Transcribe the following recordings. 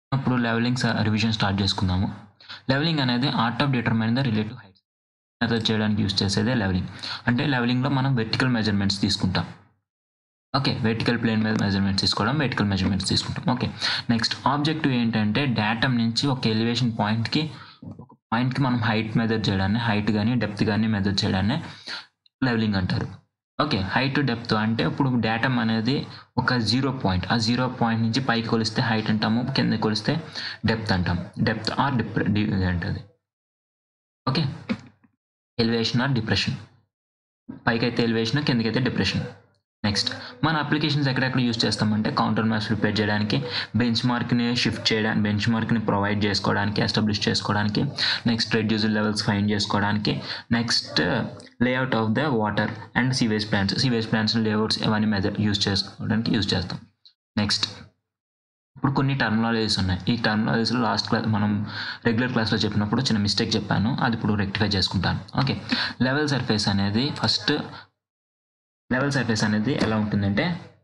ఇప్పుడు levelling revision start చేసుకుందాము levelling అనేది art of determine the relative heights method చేయడానికి యూస్ చేసేదే లెవెలింగ్ అంటే లెవెలింగ్లో మనం వెర్టికల్ మెజర్మెంట్స్ తీసుకుంటాం ఓకే వెర్టికల్ ప్లేన్ మీద మెజర్మెంట్స్ తీసుకోవడం వెర్టికల్ మెజర్మెంట్స్ తీసుకుంటాం ఓకే నెక్స్ట్ ఆబ్జెక్టివ్ ఏంటంటే డేటమ్ నుంచి ఒక ఎలివేషన్ పాయింట్కి ఒక పాయింట్కి మనం హైట్ మెజర్ చేయడాన్ని హైట్ కానీ డెప్త్ కానీ మెజర్ చేయడాన్ని లెవెలింగ్ అంటారు ఓకే హైట్ డెప్త్ అంటే ఇప్పుడు డేటమ్ అనేది ఒక జీరో పాయింట్ ఆ జీరో పాయింట్ నుంచి పైకి కొలిస్తే హైట్ అంటాము కింద కొలిస్తే డెప్త్ అంటాం డెప్త్ ఆర్ డిప్రె అంటది ఓకే ఎలివేషన్ ఆర్ డిప్రెషన్ పైకి అయితే ఎలివేషన్ కిందకైతే డిప్రెషన్ నెక్స్ట్ మన అప్లికేషన్స్ ఎక్కడెక్కడ యూస్ చేస్తామంటే కౌంటర్ మ్యాప్స్ ప్రిపేర్ చేయడానికి బెంచ్ మార్క్ని షిఫ్ట్ చేయడానికి బెంచ్ మార్క్ని ప్రొవైడ్ చేసుకోవడానికి ఎస్టాబ్లిష్ చేసుకోవడానికి నెక్స్ట్ రెడ్యూస్ లెవెల్స్ ఫైండ్ చేసుకోవడానికి next layout of the water and sewage plants sewage plants layouts ఇవన్నీ మెజర్ యూస్ చేసుకోవడానికి యూస్ చేస్తాం నెక్స్ట్ ఇప్పుడు కొన్ని టర్మినాలజీస్ ఉన్నాయి ఈ టర్మినాలజీస్లో లాస్ట్ క్లాస్ మనం రెగ్యులర్ క్లాస్లో చెప్పినప్పుడు చిన్న మిస్టేక్ చెప్పాను అది ఇప్పుడు రెక్టిఫై చేసుకుంటాను ఓకే లెవెల్ సర్ఫేస్ అనేది ఫస్ట్ లెవెల్ సర్ఫేస్ అనేది ఎలా ఉంటుందంటే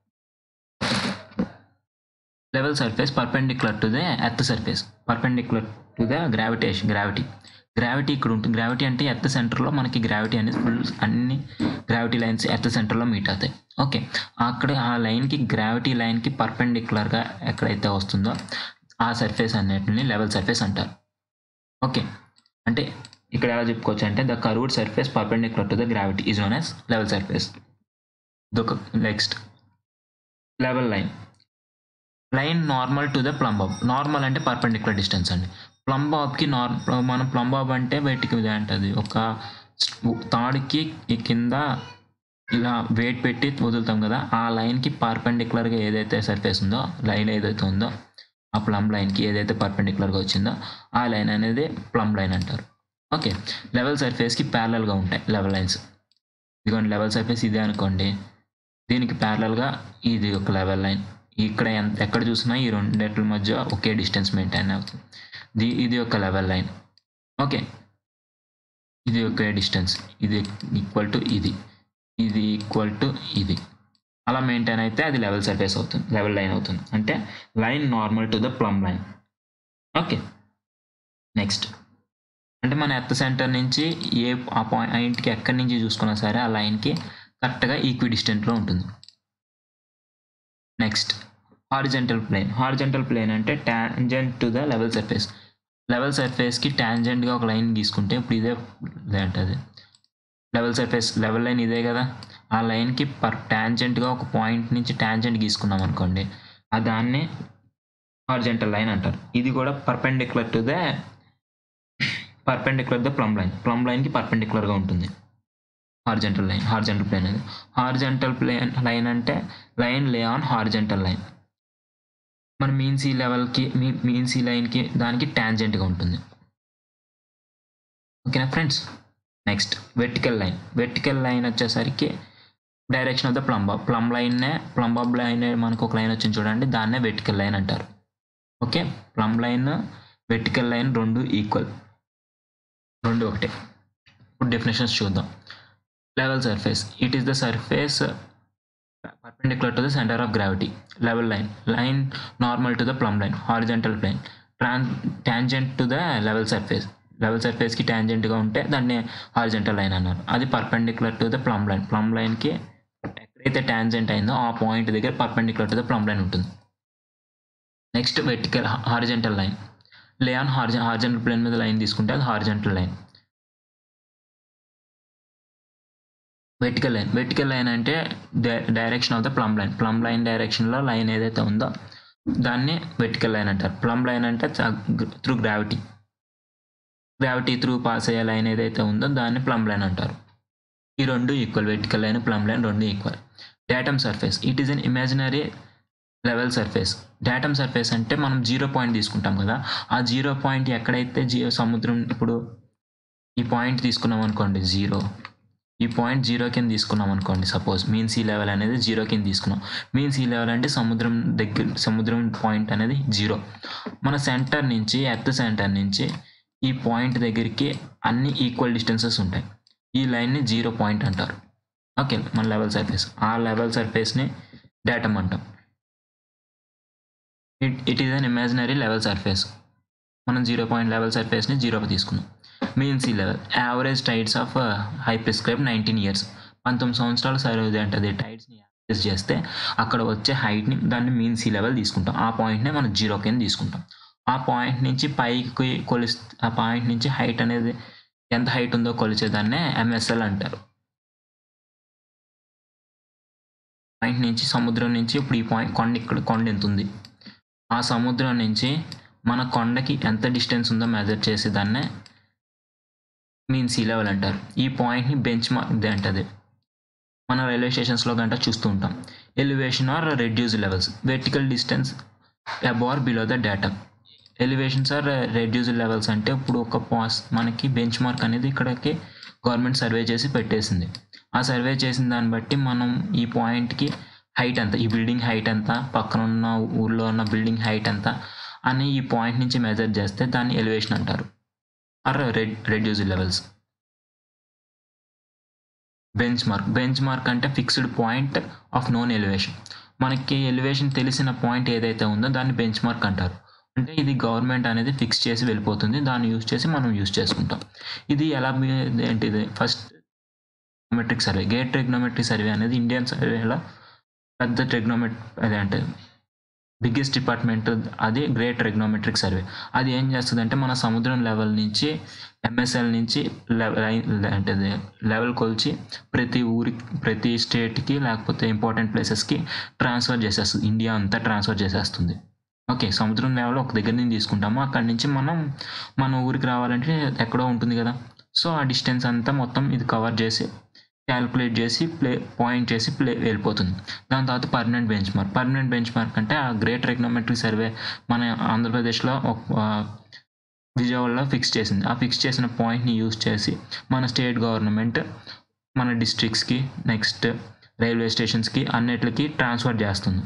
level surface perpendicular to the earth surface perpendicular to the gravitation gravity gravity ఇక్కడ ఉంటుంది గ్రావిటీ అంటే ఎర్త్ సెంటర్లో మనకి గ్రావిటీ అనేది ఫుల్ అన్ని గ్రావిటీ లైన్స్ ఎర్త్ సెంటర్లో మీట్ అవుతాయి ఓకే అక్కడ ఆ లైన్కి గ్రావిటీ లైన్కి పర్పెండిక్యులర్గా ఎక్కడైతే వస్తుందో ఆ సర్ఫేస్ అన్నిటిని లెవెల్ సర్ఫేస్ అంటారు ఓకే అంటే ఇక్కడ ఎలా చెప్పుకోవచ్చు అంటే the curved surface perpendicular to the gravity is known as level surface ఇదొక next level line line normal to the plumb bob normal అంటే పర్పెండిక్యులర్ డిస్టెన్స్ అండి ప్లంబాబ్కి నార్ మనం ప్లంబాబ్ అంటే బయటికి అంటది ఒక తాడుకి ఈ కింద ఇలా వెయిట్ పెట్టి వదులుతాం కదా ఆ లైన్కి పర్పెండిక్యులర్గా ఏదైతే సర్ఫేస్ ఉందో లైన్ ఏదైతే ఉందో ఆ ప్లమ్ లైన్కి ఏదైతే పర్పెండిక్యులర్గా వచ్చిందో ఆ లైన్ అనేది ప్లమ్ లైన్ అంటారు ఓకే లెవెల్ సర్ఫేస్కి ప్యారలల్గా ఉంటాయి లెవెల్ లైన్స్ ఇదిగోండి లెవెల్ సర్ఫేస్ ఇదే అనుకోండి దీనికి ప్యారలల్గా ఇది ఒక లెవెల్ లైన్ ఇక్కడ ఎంత ఎక్కడ చూసినా ఈ రెండింటి మధ్య ఒకే డిస్టెన్స్ మెయింటైన్ అవుతుంది ది ఇది ఒక లెవెల్ లైన్ ఓకే ఇది ఒకే డిస్టెన్స్ ఇది ఈక్వల్ టు ఇది ఇది ఈక్వల్ టు ఇది అలా మెయింటైన్ అయితే అది లెవెల్ సర్ఫేస్ అవుతుంది లెవెల్ లైన్ అవుతుంది అంటే line normal to the plumb line okay next అంటే మన ఎర్త్ సెంటర్ నుంచి ఏ ఆ పాయింట్కి ఎక్కడి నుంచి చూసుకున్నా సరే ఆ లైన్కి కరెక్ట్గా ఈక్వి డిస్టెంట్లో ఉంటుంది next horizontal plane horizontal plane అంటే tangent to the level surface level సర్ఫేస్కి ట్యాంజెంట్గా ఒక లైన్ గీసుకుంటే ఇప్పుడు ఇదే ఇదే అంటది లెవెల్ సర్ఫేస్ లెవెల్ లైన్ ఇదే కదా ఆ లైన్కి పర్ ట్యాంజెంట్గా ఒక పాయింట్ నుంచి ట్యాంజెంట్ గీసుకున్నాం అనుకోండి ఆ దాన్ని హారిజెంటల్ లైన్ అంటారు ఇది కూడా perpendicular to the perpendicular the plumb line plumb లైన్కి పర్పెండిక్యులర్గా ఉంటుంది హార్జెంటల్ లైన్ హార్జెంటల్ ప్లేన్ అది హార్జెంటల్ ప్లేన్ లైన్ అంటే line lay on horizontal line మన మీన్ సీ లెవెల్కి మీ మీన్ సీ లైన్కి దానికి ట్యాంజెంట్గా ఉంటుంది ఓకేనా friends next vertical line vertical line వచ్చేసరికి direction of the plumb bob plumb లైన్నే ప్లంబాబ్ లైన్ మనకు ఒక లైన్ వచ్చింది చూడండి దాన్నే వెర్టికల్ లైన్ అంటారు okay plumb line vertical line రెండు ఈక్వల్ రెండు ఒకటే ఇప్పుడు డెఫినేషన్స్ చూద్దాం level surface it is the surface perpendicular to the centre of gravity level line line normal to the plumb line horizontal plane ట్రాన్ tangent to the level surface level సర్ఫేస్కి ట్యాంజెంట్గా ఉంటే దాన్ని హారిజెంటల్ లైన్ అన్నారు అది perpendicular to the plumb line plumb లైన్కి ఎక్కడైతే tangent అయిందో ఆ పాయింట్ దగ్గర perpendicular to the plumb line ఉంటుంది next vertical horizontal line lay on హార్జెన్ horizontal plane మీద లైన్ తీసుకుంటే అది horizontal line vertical line vertical line అంటే direction of the plumb line plumb line డైరెక్షన్లో లైన్ ఏదైతే ఉందో దాన్ని వెర్టికల్ లైన్ అంటారు ప్లమ్ లైన్ అంటే through gravity gravity through pass అయ్యే లైన్ ఏదైతే ఉందో దాన్ని ప్లమ్ లైన్ అంటారు ఈ రెండు equal vertical line plumb line రెండు equal datum surface it is an imaginary level surface datum surface అంటే మనం జీరో పాయింట్ తీసుకుంటాం కదా ఆ జీరో పాయింట్ ఎక్కడైతే జీరో సముద్రం ఇప్పుడు ఈ పాయింట్ తీసుకున్నాం అనుకోండి జీరో ఈ పాయింట్ జీరో కింద తీసుకున్నాం అనుకోండి సపోజ్ మీన్ సీ లెవెల్ అనేది జీరో కింద తీసుకున్నాం మీన్ సీ లెవెల్ అంటే సముద్రం దగ్గర సముద్రం పాయింట్ అనేది జీరో మన సెంటర్ నుంచి ఎర్త్ సెంటర్ నుంచి ఈ పాయింట్ దగ్గరికి అన్ని ఈక్వల్ డిస్టెన్సెస్ ఉంటాయి ఈ లైన్ని జీరో పాయింట్ అంటారు ఓకే మన లెవెల్ సర్ఫేస్ ఆ లెవెల్ సర్ఫేస్ని డేటమ్ అంటాం it it is an imaginary level surface మనం జీరో పాయింట్ లెవెల్ సర్ఫేస్ని జీరోకి తీసుకున్నాం mean sea level average tides of high prescribe nineteen years పంతొమ్మిది సంవత్సరాలు సర్వే అంటే టైడ్స్ని యావరేజ్ చేస్తే అక్కడ వచ్చే హైట్ని దాన్ని మీన్ సీ లెవెల్ తీసుకుంటాం ఆ పాయింట్నే మనం జీరో కింద తీసుకుంటాం ఆ పాయింట్ నుంచి పైకి కొలిస్ ఆ పాయింట్ నుంచి హైట్ అనేది ఎంత హైట్ ఉందో కొలిచేదాన్నే ఎంఎస్ఎల్ అంటారు పాయింట్ నుంచి సముద్రం నుంచి ఇప్పుడు ఈ పాయింట్ కొండ ఇక్కడ కొండ ఎంత ఉంది ఆ సముద్రం నుంచి మన కొండకి ఎంత డిస్టెన్స్ ఉందో మెజర్ చేసి దాన్నే మీన్ సీ లెవెల్ అంటారు ఈ పాయింట్ని బెంచ్ మార్క్ అంటది మన రైల్వే స్టేషన్స్లో గంట చూస్తూ ఉంటాం elevation or reduce levels vertical distance above or below the data elevations or reduce levels అంటే ఇప్పుడు ఒక పాస్ మనకి బెంచ్ మార్క్ అనేది ఇక్కడికి గవర్నమెంట్ సర్వే చేసి పెట్టేసింది ఆ సర్వే చేసిన దాన్ని బట్టి మనం ఈ పాయింట్కి హైట్ ఎంత ఈ బిల్డింగ్ హైట్ ఎంత పక్కన ఉన్న ఊర్లో ఉన్న బిల్డింగ్ హైట్ ఎంత అని ఈ పాయింట్ నుంచి మెజర్ చేస్తే దాన్ని ఎలివేషన్ అంటారు or red reduce levels bench mark bench mark అంటే fixed point of known elevation మనకి ఎలివేషన్ తెలిసిన పాయింట్ ఏదైతే ఉందో దాన్ని బెంచ్ మార్క్ అంటారు అంటే ఇది గవర్నమెంట్ అనేది ఫిక్స్ చేసి వెళ్ళిపోతుంది దాన్ని యూస్ చేసి మనం యూస్ చేసుకుంటాం ఇది ఎలా ఏంటిది first trigonometric survey great trigonometric survey అనేది ఇండియన్ సర్వేలో పెద్ద ట్రిగ్నోమెట్ అదే అంటే బిగ్గెస్ట్ డిపార్ట్మెంట్ అది గ్రేట్ ట్రిగ్నోమెట్రిక్ సర్వే అది ఏం చేస్తుంది అంటే మన సముద్రం లెవెల్ నుంచి ఎంఎస్ఎల్ నుంచి అంటే లెవెల్ కొలిచి ప్రతి ఊరి ప్రతి స్టేట్కి లేకపోతే ఇంపార్టెంట్ ప్లేసెస్కి ట్రాన్స్ఫర్ చేసేస్తుంది ఇండియా అంతా ట్రాన్స్ఫర్ చేసేస్తుంది ఓకే సముద్రం లెవెల్ ఒక దగ్గర నుంచి తీసుకుంటాము అక్కడి నుంచి మనం మన ఊరికి రావాలంటే ఎక్కడో ఉంటుంది కదా సో ఆ డిస్టెన్స్ అంతా మొత్తం ఇది కవర్ చేసి క్యాలిక్యులేట్ చేసి ప్లే పాయింట్ చేసి ప్లే వెళ్ళిపోతుంది దాని తర్వాత permanent bench mark permanent bench mark అంటే ఆ గ్రేట్ ఎకనామెట్రిక్ సర్వే మన ఆంధ్రప్రదేశ్లో విజయవాడలో ఫిక్స్ చేసింది ఆ ఫిక్స్ చేసిన పాయింట్ని యూస్ చేసి మన స్టేట్ గవర్నమెంట్ మన డిస్ట్రిక్ట్స్కి నెక్స్ట్ రైల్వే స్టేషన్స్కి అన్నిటికి ట్రాన్స్ఫర్ చేస్తుంది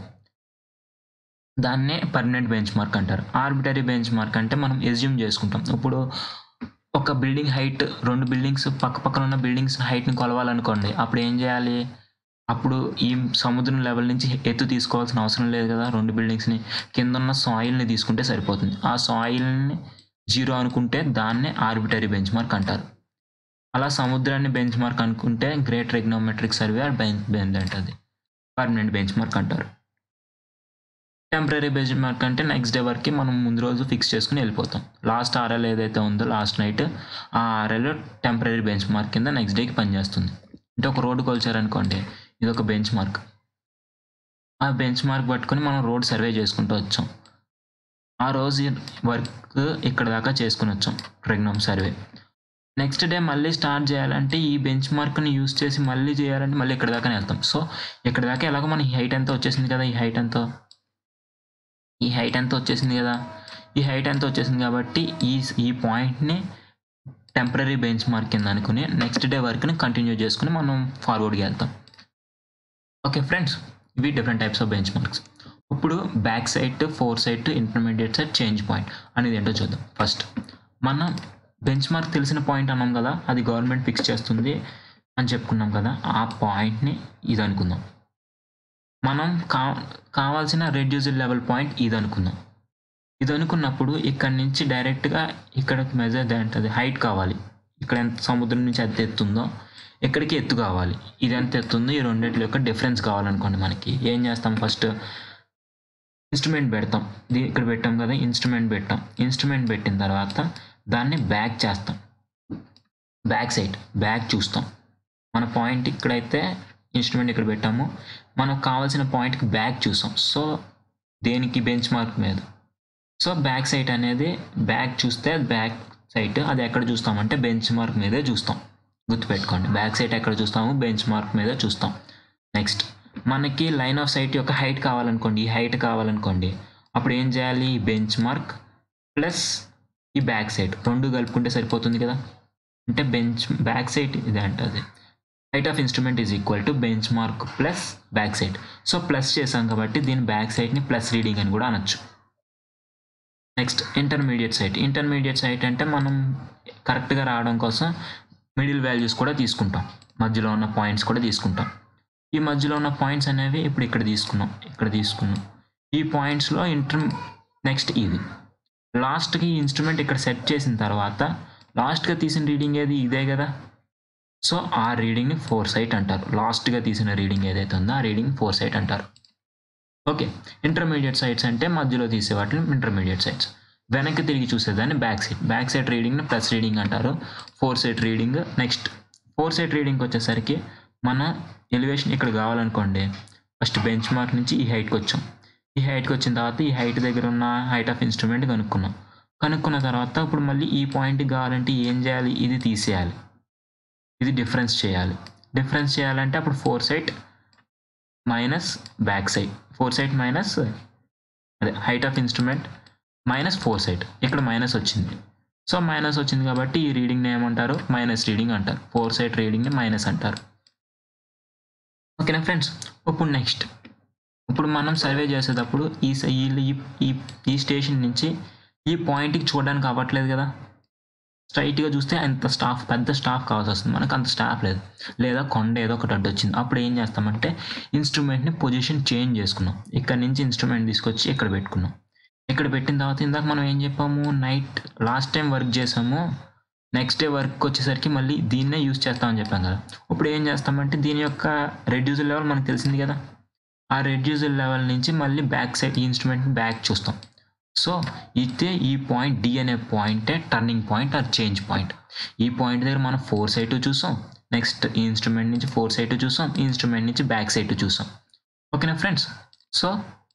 దాన్నే పర్మనెంట్ బెంచ్ మార్క్ అంటారు ఆర్బిటరీ బెంచ్ మార్క్ అంటే మనం ఎజ్యూమ్ చేసుకుంటాం ఇప్పుడు ఒక బిల్డింగ్ హైట్ రెండు బిల్డింగ్స్ పక్క పక్కన ఉన్న బిల్డింగ్స్ హైట్ని కొలవాలనుకోండి అప్పుడు ఏం చేయాలి అప్పుడు ఈ సముద్రం లెవెల్ నుంచి ఎత్తు తీసుకోవాల్సిన అవసరం లేదు కదా రెండు బిల్డింగ్స్ని కింద ఉన్న సాయిల్ని తీసుకుంటే సరిపోతుంది ఆ సాయిల్ని జీరో అనుకుంటే దాన్నే ఆర్బిటరీ బెంచ్ మార్క్ అంటారు అలా సముద్రాన్ని బెంచ్ మార్క్ అనుకుంటే great trigonometric survey or bench bench అంటది పర్మనెంట్ బెంచ్ మార్క్ అంటారు టెంపరీ బెంచ్ మార్క్ అంటే నెక్స్ట్ డే వరకు మనం ముందు రోజు ఫిక్స్ చేసుకుని వెళ్ళిపోతాం లాస్ట్ ఆర్ఎల్ ఏదైతే ఉందో లాస్ట్ నైట్ ఆ ఆర్ఎల్ టెంపరీ బెంచ్ మార్క్ కింద నెక్స్ట్ డేకి పనిచేస్తుంది అంటే ఒక రోడ్డు కొలిచారనుకోండి ఇది ఒక బెంచ్ మార్క్ ఆ బెంచ్ మార్క్ పట్టుకొని మనం రోడ్ సర్వే చేసుకుంటూ వచ్చాం ఆ రోజు వర్క్ ఇక్కడ దాకా చేసుకుని వచ్చాం ట్రెగ్నోమ్ సర్వే నెక్స్ట్ డే మళ్ళీ స్టార్ట్ చేయాలంటే ఈ బెంచ్ మార్క్ని యూస్ చేసి మళ్ళీ చేయాలంటే మళ్ళీ ఇక్కడ దాకానే వెళ్తాం సో ఇక్కడ దాకా ఎలాగో మన హైట్ ఎంత వచ్చేసింది కదా ఈ హైట్ ఎంతో ఈ హైట్ ఎంత వచ్చేసింది కదా ఈ హైట్ ఎంత వచ్చేసింది కాబట్టి ఈ ఈ పాయింట్ని టెంపరీ బెంచ్ మార్క్ కింద అనుకుని నెక్స్ట్ డే వర్క్ని కంటిన్యూ చేసుకుని మనం ఫార్వర్డ్కి వెళ్తాం ఓకే ఫ్రెండ్స్ ఇవి different types of bench marks ఇప్పుడు back sight fore sight intermediate sight change point అనేది ఏంటో చూద్దాం ఫస్ట్ మన బెంచ్ మార్క్ తెలిసిన పాయింట్ అన్నాం కదా అది గవర్నమెంట్ ఫిక్స్ చేస్తుంది అని చెప్పుకున్నాం కదా ఆ పాయింట్ని ఇది అనుకుందాం మనం కా కావాల్సిన రెడ్యూస్డ్ లెవెల్ పాయింట్ ఇది అనుకుందాం ఇది అనుకున్నప్పుడు ఇక్కడ నుంచి డైరెక్ట్గా ఇక్కడికి మెజర్ అంటే హైట్ కావాలి ఇక్కడ ఎంత సముద్రం నుంచి ఎంత ఎత్తుందో ఇక్కడికి ఎత్తు కావాలి ఇది ఎంత ఎత్తుందో ఈ రెండింటి యొక్క డిఫరెన్స్ కావాలనుకోండి మనకి ఏం చేస్తాం ఫస్ట్ ఇన్స్ట్రుమెంట్ పెడతాం ఇది ఇక్కడ పెట్టాం కదా ఇన్స్ట్రుమెంట్ పెట్టాం ఇన్స్ట్రుమెంట్ పెట్టిన తర్వాత దాన్ని బ్యాక్ చేస్తాం బ్యాక్ సైడ్ బ్యాక్ చూస్తాం మన పాయింట్ ఇక్కడైతే ఇన్స్ట్రుమెంట్ ఇక్కడ పెట్టాము మనకు కావాల్సిన పాయింట్కి బ్యాక్ చూసాం సో దేనికి బెంచ్ మార్క్ మీద సో బ్యాక్ సైట్ అనేది బ్యాక్ చూస్తే బ్యాక్ సైట్ అది ఎక్కడ చూస్తామంటే బెంచ్ మార్క్ మీదే చూస్తాం గుర్తుపెట్టుకోండి బ్యాక్ సైట్ ఎక్కడ చూస్తాము బెంచ్ మార్క్ మీద చూస్తాం నెక్స్ట్ మనకి లైన్ ఆఫ్ సైట్ యొక్క హైట్ కావాలనుకోండి ఈ హైట్ కావాలనుకోండి అప్పుడు ఏం చేయాలి బెంచ్ మార్క్ ప్లస్ ఈ బ్యాక్ సైడ్ రెండు కలుపుకుంటే సరిపోతుంది కదా అంటే బెంచ్ బ్యాక్ సైడ్ ఇది అంటది height of instrument is equal to bench mark plus back sight so plus చేసాం కాబట్టి దీని బ్యాక్ సైడ్ని ప్లస్ రీడింగ్ అని కూడా అనొచ్చు next intermediate sight intermediate sight అంటే మనం కరెక్ట్గా రావడం కోసం మిడిల్ వాల్యూస్ కూడా తీసుకుంటాం మధ్యలో ఉన్న పాయింట్స్ కూడా తీసుకుంటాం ఈ మధ్యలో ఉన్న పాయింట్స్ అనేవి ఇప్పుడు ఇక్కడ తీసుకున్నాం ఇక్కడ తీసుకున్నాం ఈ పాయింట్స్లో ఇంటర్ నెక్స్ట్ ఇది లాస్ట్కి ఇన్స్ట్రుమెంట్ ఇక్కడ సెట్ చేసిన తర్వాత లాస్ట్గా తీసిన రీడింగ్ ఏది ఇదే కదా సో ఆ రీడింగ్ని ఫోర్ సైట్ అంటారు లాస్ట్గా తీసిన రీడింగ్ ఏదైతే ఉందో ఆ రీడింగ్ ఫోర్ సైట్ అంటారు ఓకే ఇంటర్మీడియట్ సైట్స్ అంటే మధ్యలో తీసే వాటిని ఇంటర్మీడియట్ సైట్స్ వెనక్కి తిరిగి చూసేదాన్ని బ్యాక్ సైడ్ బ్యాక్ సైడ్ రీడింగ్ని ప్లస్ రీడింగ్ అంటారు fore site reading next fore sight రీడింగ్కి వచ్చేసరికి మన ఎలివేషన్ ఇక్కడ కావాలనుకోండి ఫస్ట్ బెంచ్ మార్క్ నుంచి ఈ హైట్కి వచ్చాం ఈ హైట్కి వచ్చిన తర్వాత ఈ హైట్ దగ్గర ఉన్న హైట్ ఆఫ్ ఇన్స్ట్రుమెంట్ కనుక్కున్నాం కనుక్కున్న తర్వాత ఇప్పుడు మళ్ళీ ఈ పాయింట్కి కావాలంటే ఏం చేయాలి ఇది తీసేయాలి ఇది డిఫరెన్స్ చేయాలి డిఫరెన్స్ చేయాలంటే అప్పుడు fore sight minus back sight fore sight minus అదే height of instrument minus fore sight ఇక్కడ మైనస్ వచ్చింది సో మైనస్ వచ్చింది కాబట్టి ఈ రీడింగ్ని ఏమంటారు మైనస్ రీడింగ్ అంటారు ఫోర్ సైట్ రీడింగ్ని మైనస్ అంటారు ఓకేనా ఫ్రెండ్స్ ఇప్పుడు నెక్స్ట్ ఇప్పుడు మనం సర్వే చేసేటప్పుడు ఈ స- ఈ ఈ ఈ స్టేషన్ నుంచి ఈ పాయింట్కి చూడడానికి అవ్వట్లేదు కదా స్ట్రైట్గా చూస్తే అంత స్టాఫ్ పెద్ద స్టాఫ్ కావాల్సి వస్తుంది మనకు అంత స్టాఫ్ లేదు లేదా కొండ ఏదో ఒకటి అడ్డు వచ్చింది అప్పుడు ఏం చేస్తామంటే ఇన్స్ట్రుమెంట్ని పొజిషన్ చేంజ్ చేసుకున్నాం ఇక్కడ నుంచి ఇన్స్ట్రుమెంట్ తీసుకొచ్చి ఇక్కడ పెట్టుకున్నాం ఇక్కడ పెట్టిన తర్వాత ఇందాక మనం ఏం చెప్పాము నైట్ లాస్ట్ టైం వర్క్ చేసాము నెక్స్ట్ డే వర్క్ వచ్చేసరికి మళ్ళీ దీన్నే యూజ్ చేస్తామని చెప్పాం కదా ఇప్పుడు ఏం చేస్తామంటే దీని యొక్క రెడ్యూసర్ లెవెల్ మనకు తెలిసింది కదా ఆ రెడ్యూసర్ లెవెల్ నుంచి మళ్ళీ బ్యాక్ సైడ్ ఈ ఇన్స్ట్రుమెంట్ బ్యాక్ చూస్తాం సో ఇదే ఈ పాయింట్ డి అనే పాయింటే turning point or change point ఈ పాయింట్ దగ్గర మనం ఫోర్ సైడ్ చూసాం నెక్స్ట్ ఈ ఇన్స్ట్రుమెంట్ నుంచి ఫోర్ సైడ్ చూసాం ఈ ఇన్స్ట్రుమెంట్ నుంచి బ్యాక్ సైడ్ చూసాం ఓకేనా ఫ్రెండ్స్ సో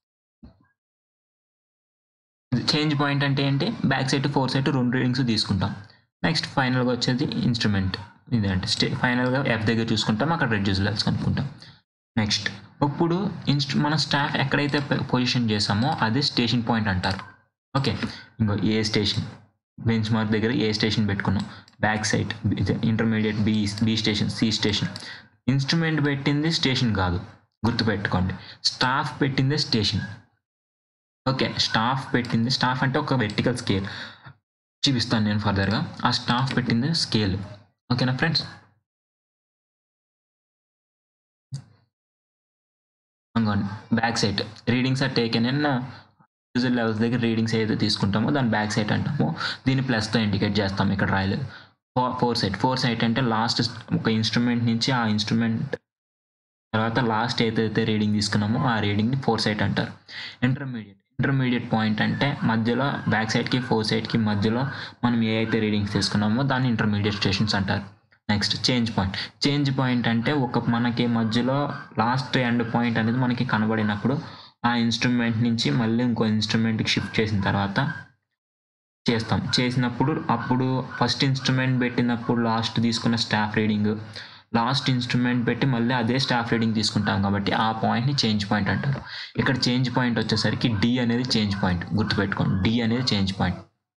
చేంజ్ పాయింట్ అంటే ఏంటి బ్యాక్ సైడ్ ఫోర్ సైడ్ రెండు రీడింగ్స్ తీసుకుంటాం నెక్స్ట్ ఫైనల్గా వచ్చేది ఇన్స్ట్రుమెంట్ ఇదంటే స్టే ఫైనల్గా ఎఫ్ దగ్గర చూసుకుంటాం అక్కడ రెడ్యూస్ లెవెల్స్ కనుక్కుంటాం నెక్స్ట్ ఇప్పుడు ఇన్స్ట్రు మన స్టాఫ్ ఎక్కడైతే పొజిషన్ చేసామో అదే స్టేషన్ పాయింట్ అంటారు ఓకే ఇంకో ఏ స్టేషన్ బెంచ్ మార్క్ దగ్గర ఏ స్టేషన్ పెట్టుకున్నాం back sight intermediate B B station C station instrument పెట్టింది స్టేషన్ కాదు గుర్తుపెట్టుకోండి స్టాఫ్ పెట్టిందే స్టేషన్ ఓకే స్టాఫ్ పెట్టింది స్టాఫ్ అంటే ఒక వెర్టికల్ స్కేల్ చూపిస్తాను నేను ఫర్దర్గా ఆ స్టాఫ్ పెట్టింది స్కేల్ ఓకేనా ఫ్రెండ్స్ అనుకోండి back sight readings are taken in user levels దగ్గర రీడింగ్స్ ఏదైతే తీసుకుంటామో దాని బ్యాక్ సైడ్ అంటాము దీన్ని ప్లస్తో ఇండికేట్ చేస్తాం ఇక్కడ రాయలేదు fore fore sight fore sight అంటే లాస్ట్ ఒక ఇన్స్ట్రుమెంట్ నుంచి ఆ ఇన్స్ట్రుమెంట్ తర్వాత లాస్ట్ ఏదైతే రీడింగ్ తీసుకున్నామో ఆ రీడింగ్ని ఫోర్ సైట్ అంటారు ఇంటర్మీడియట్ ఇంటర్మీడియట్ పాయింట్ అంటే మధ్యలో బ్యాక్ సైడ్కి ఫోర్ సైడ్కి మధ్యలో మనం ఏ అయితే రీడింగ్స్ తీసుకున్నామో దాన్ని ఇంటర్మీడియట్ స్టేషన్స్ అంటారు next change point change point అంటే ఒక మనకి మధ్యలో లాస్ట్ ఎండ్ పాయింట్ అనేది మనకి కనబడినప్పుడు ఆ ఇన్స్ట్రుమెంట్ నుంచి మళ్ళీ ఇంకో ఇన్స్ట్రుమెంట్కి షిఫ్ట్ చేసిన తర్వాత చేస్తాం చేసినప్పుడు అప్పుడు ఫస్ట్ ఇన్స్ట్రుమెంట్ పెట్టినప్పుడు లాస్ట్ తీసుకున్న స్టాఫ్ రీడింగ్ లాస్ట్ ఇన్స్ట్రుమెంట్ పెట్టి మళ్ళీ అదే స్టాఫ్ రీడింగ్ తీసుకుంటాం కాబట్టి ఆ పాయింట్ని చేంజ్ పాయింట్ అంటారు ఇక్కడ చేంజ్ పాయింట్ వచ్చేసరికి డి అనేది చేంజ్ పాయింట్ గుర్తుపెట్టుకోండి డి అనేది change point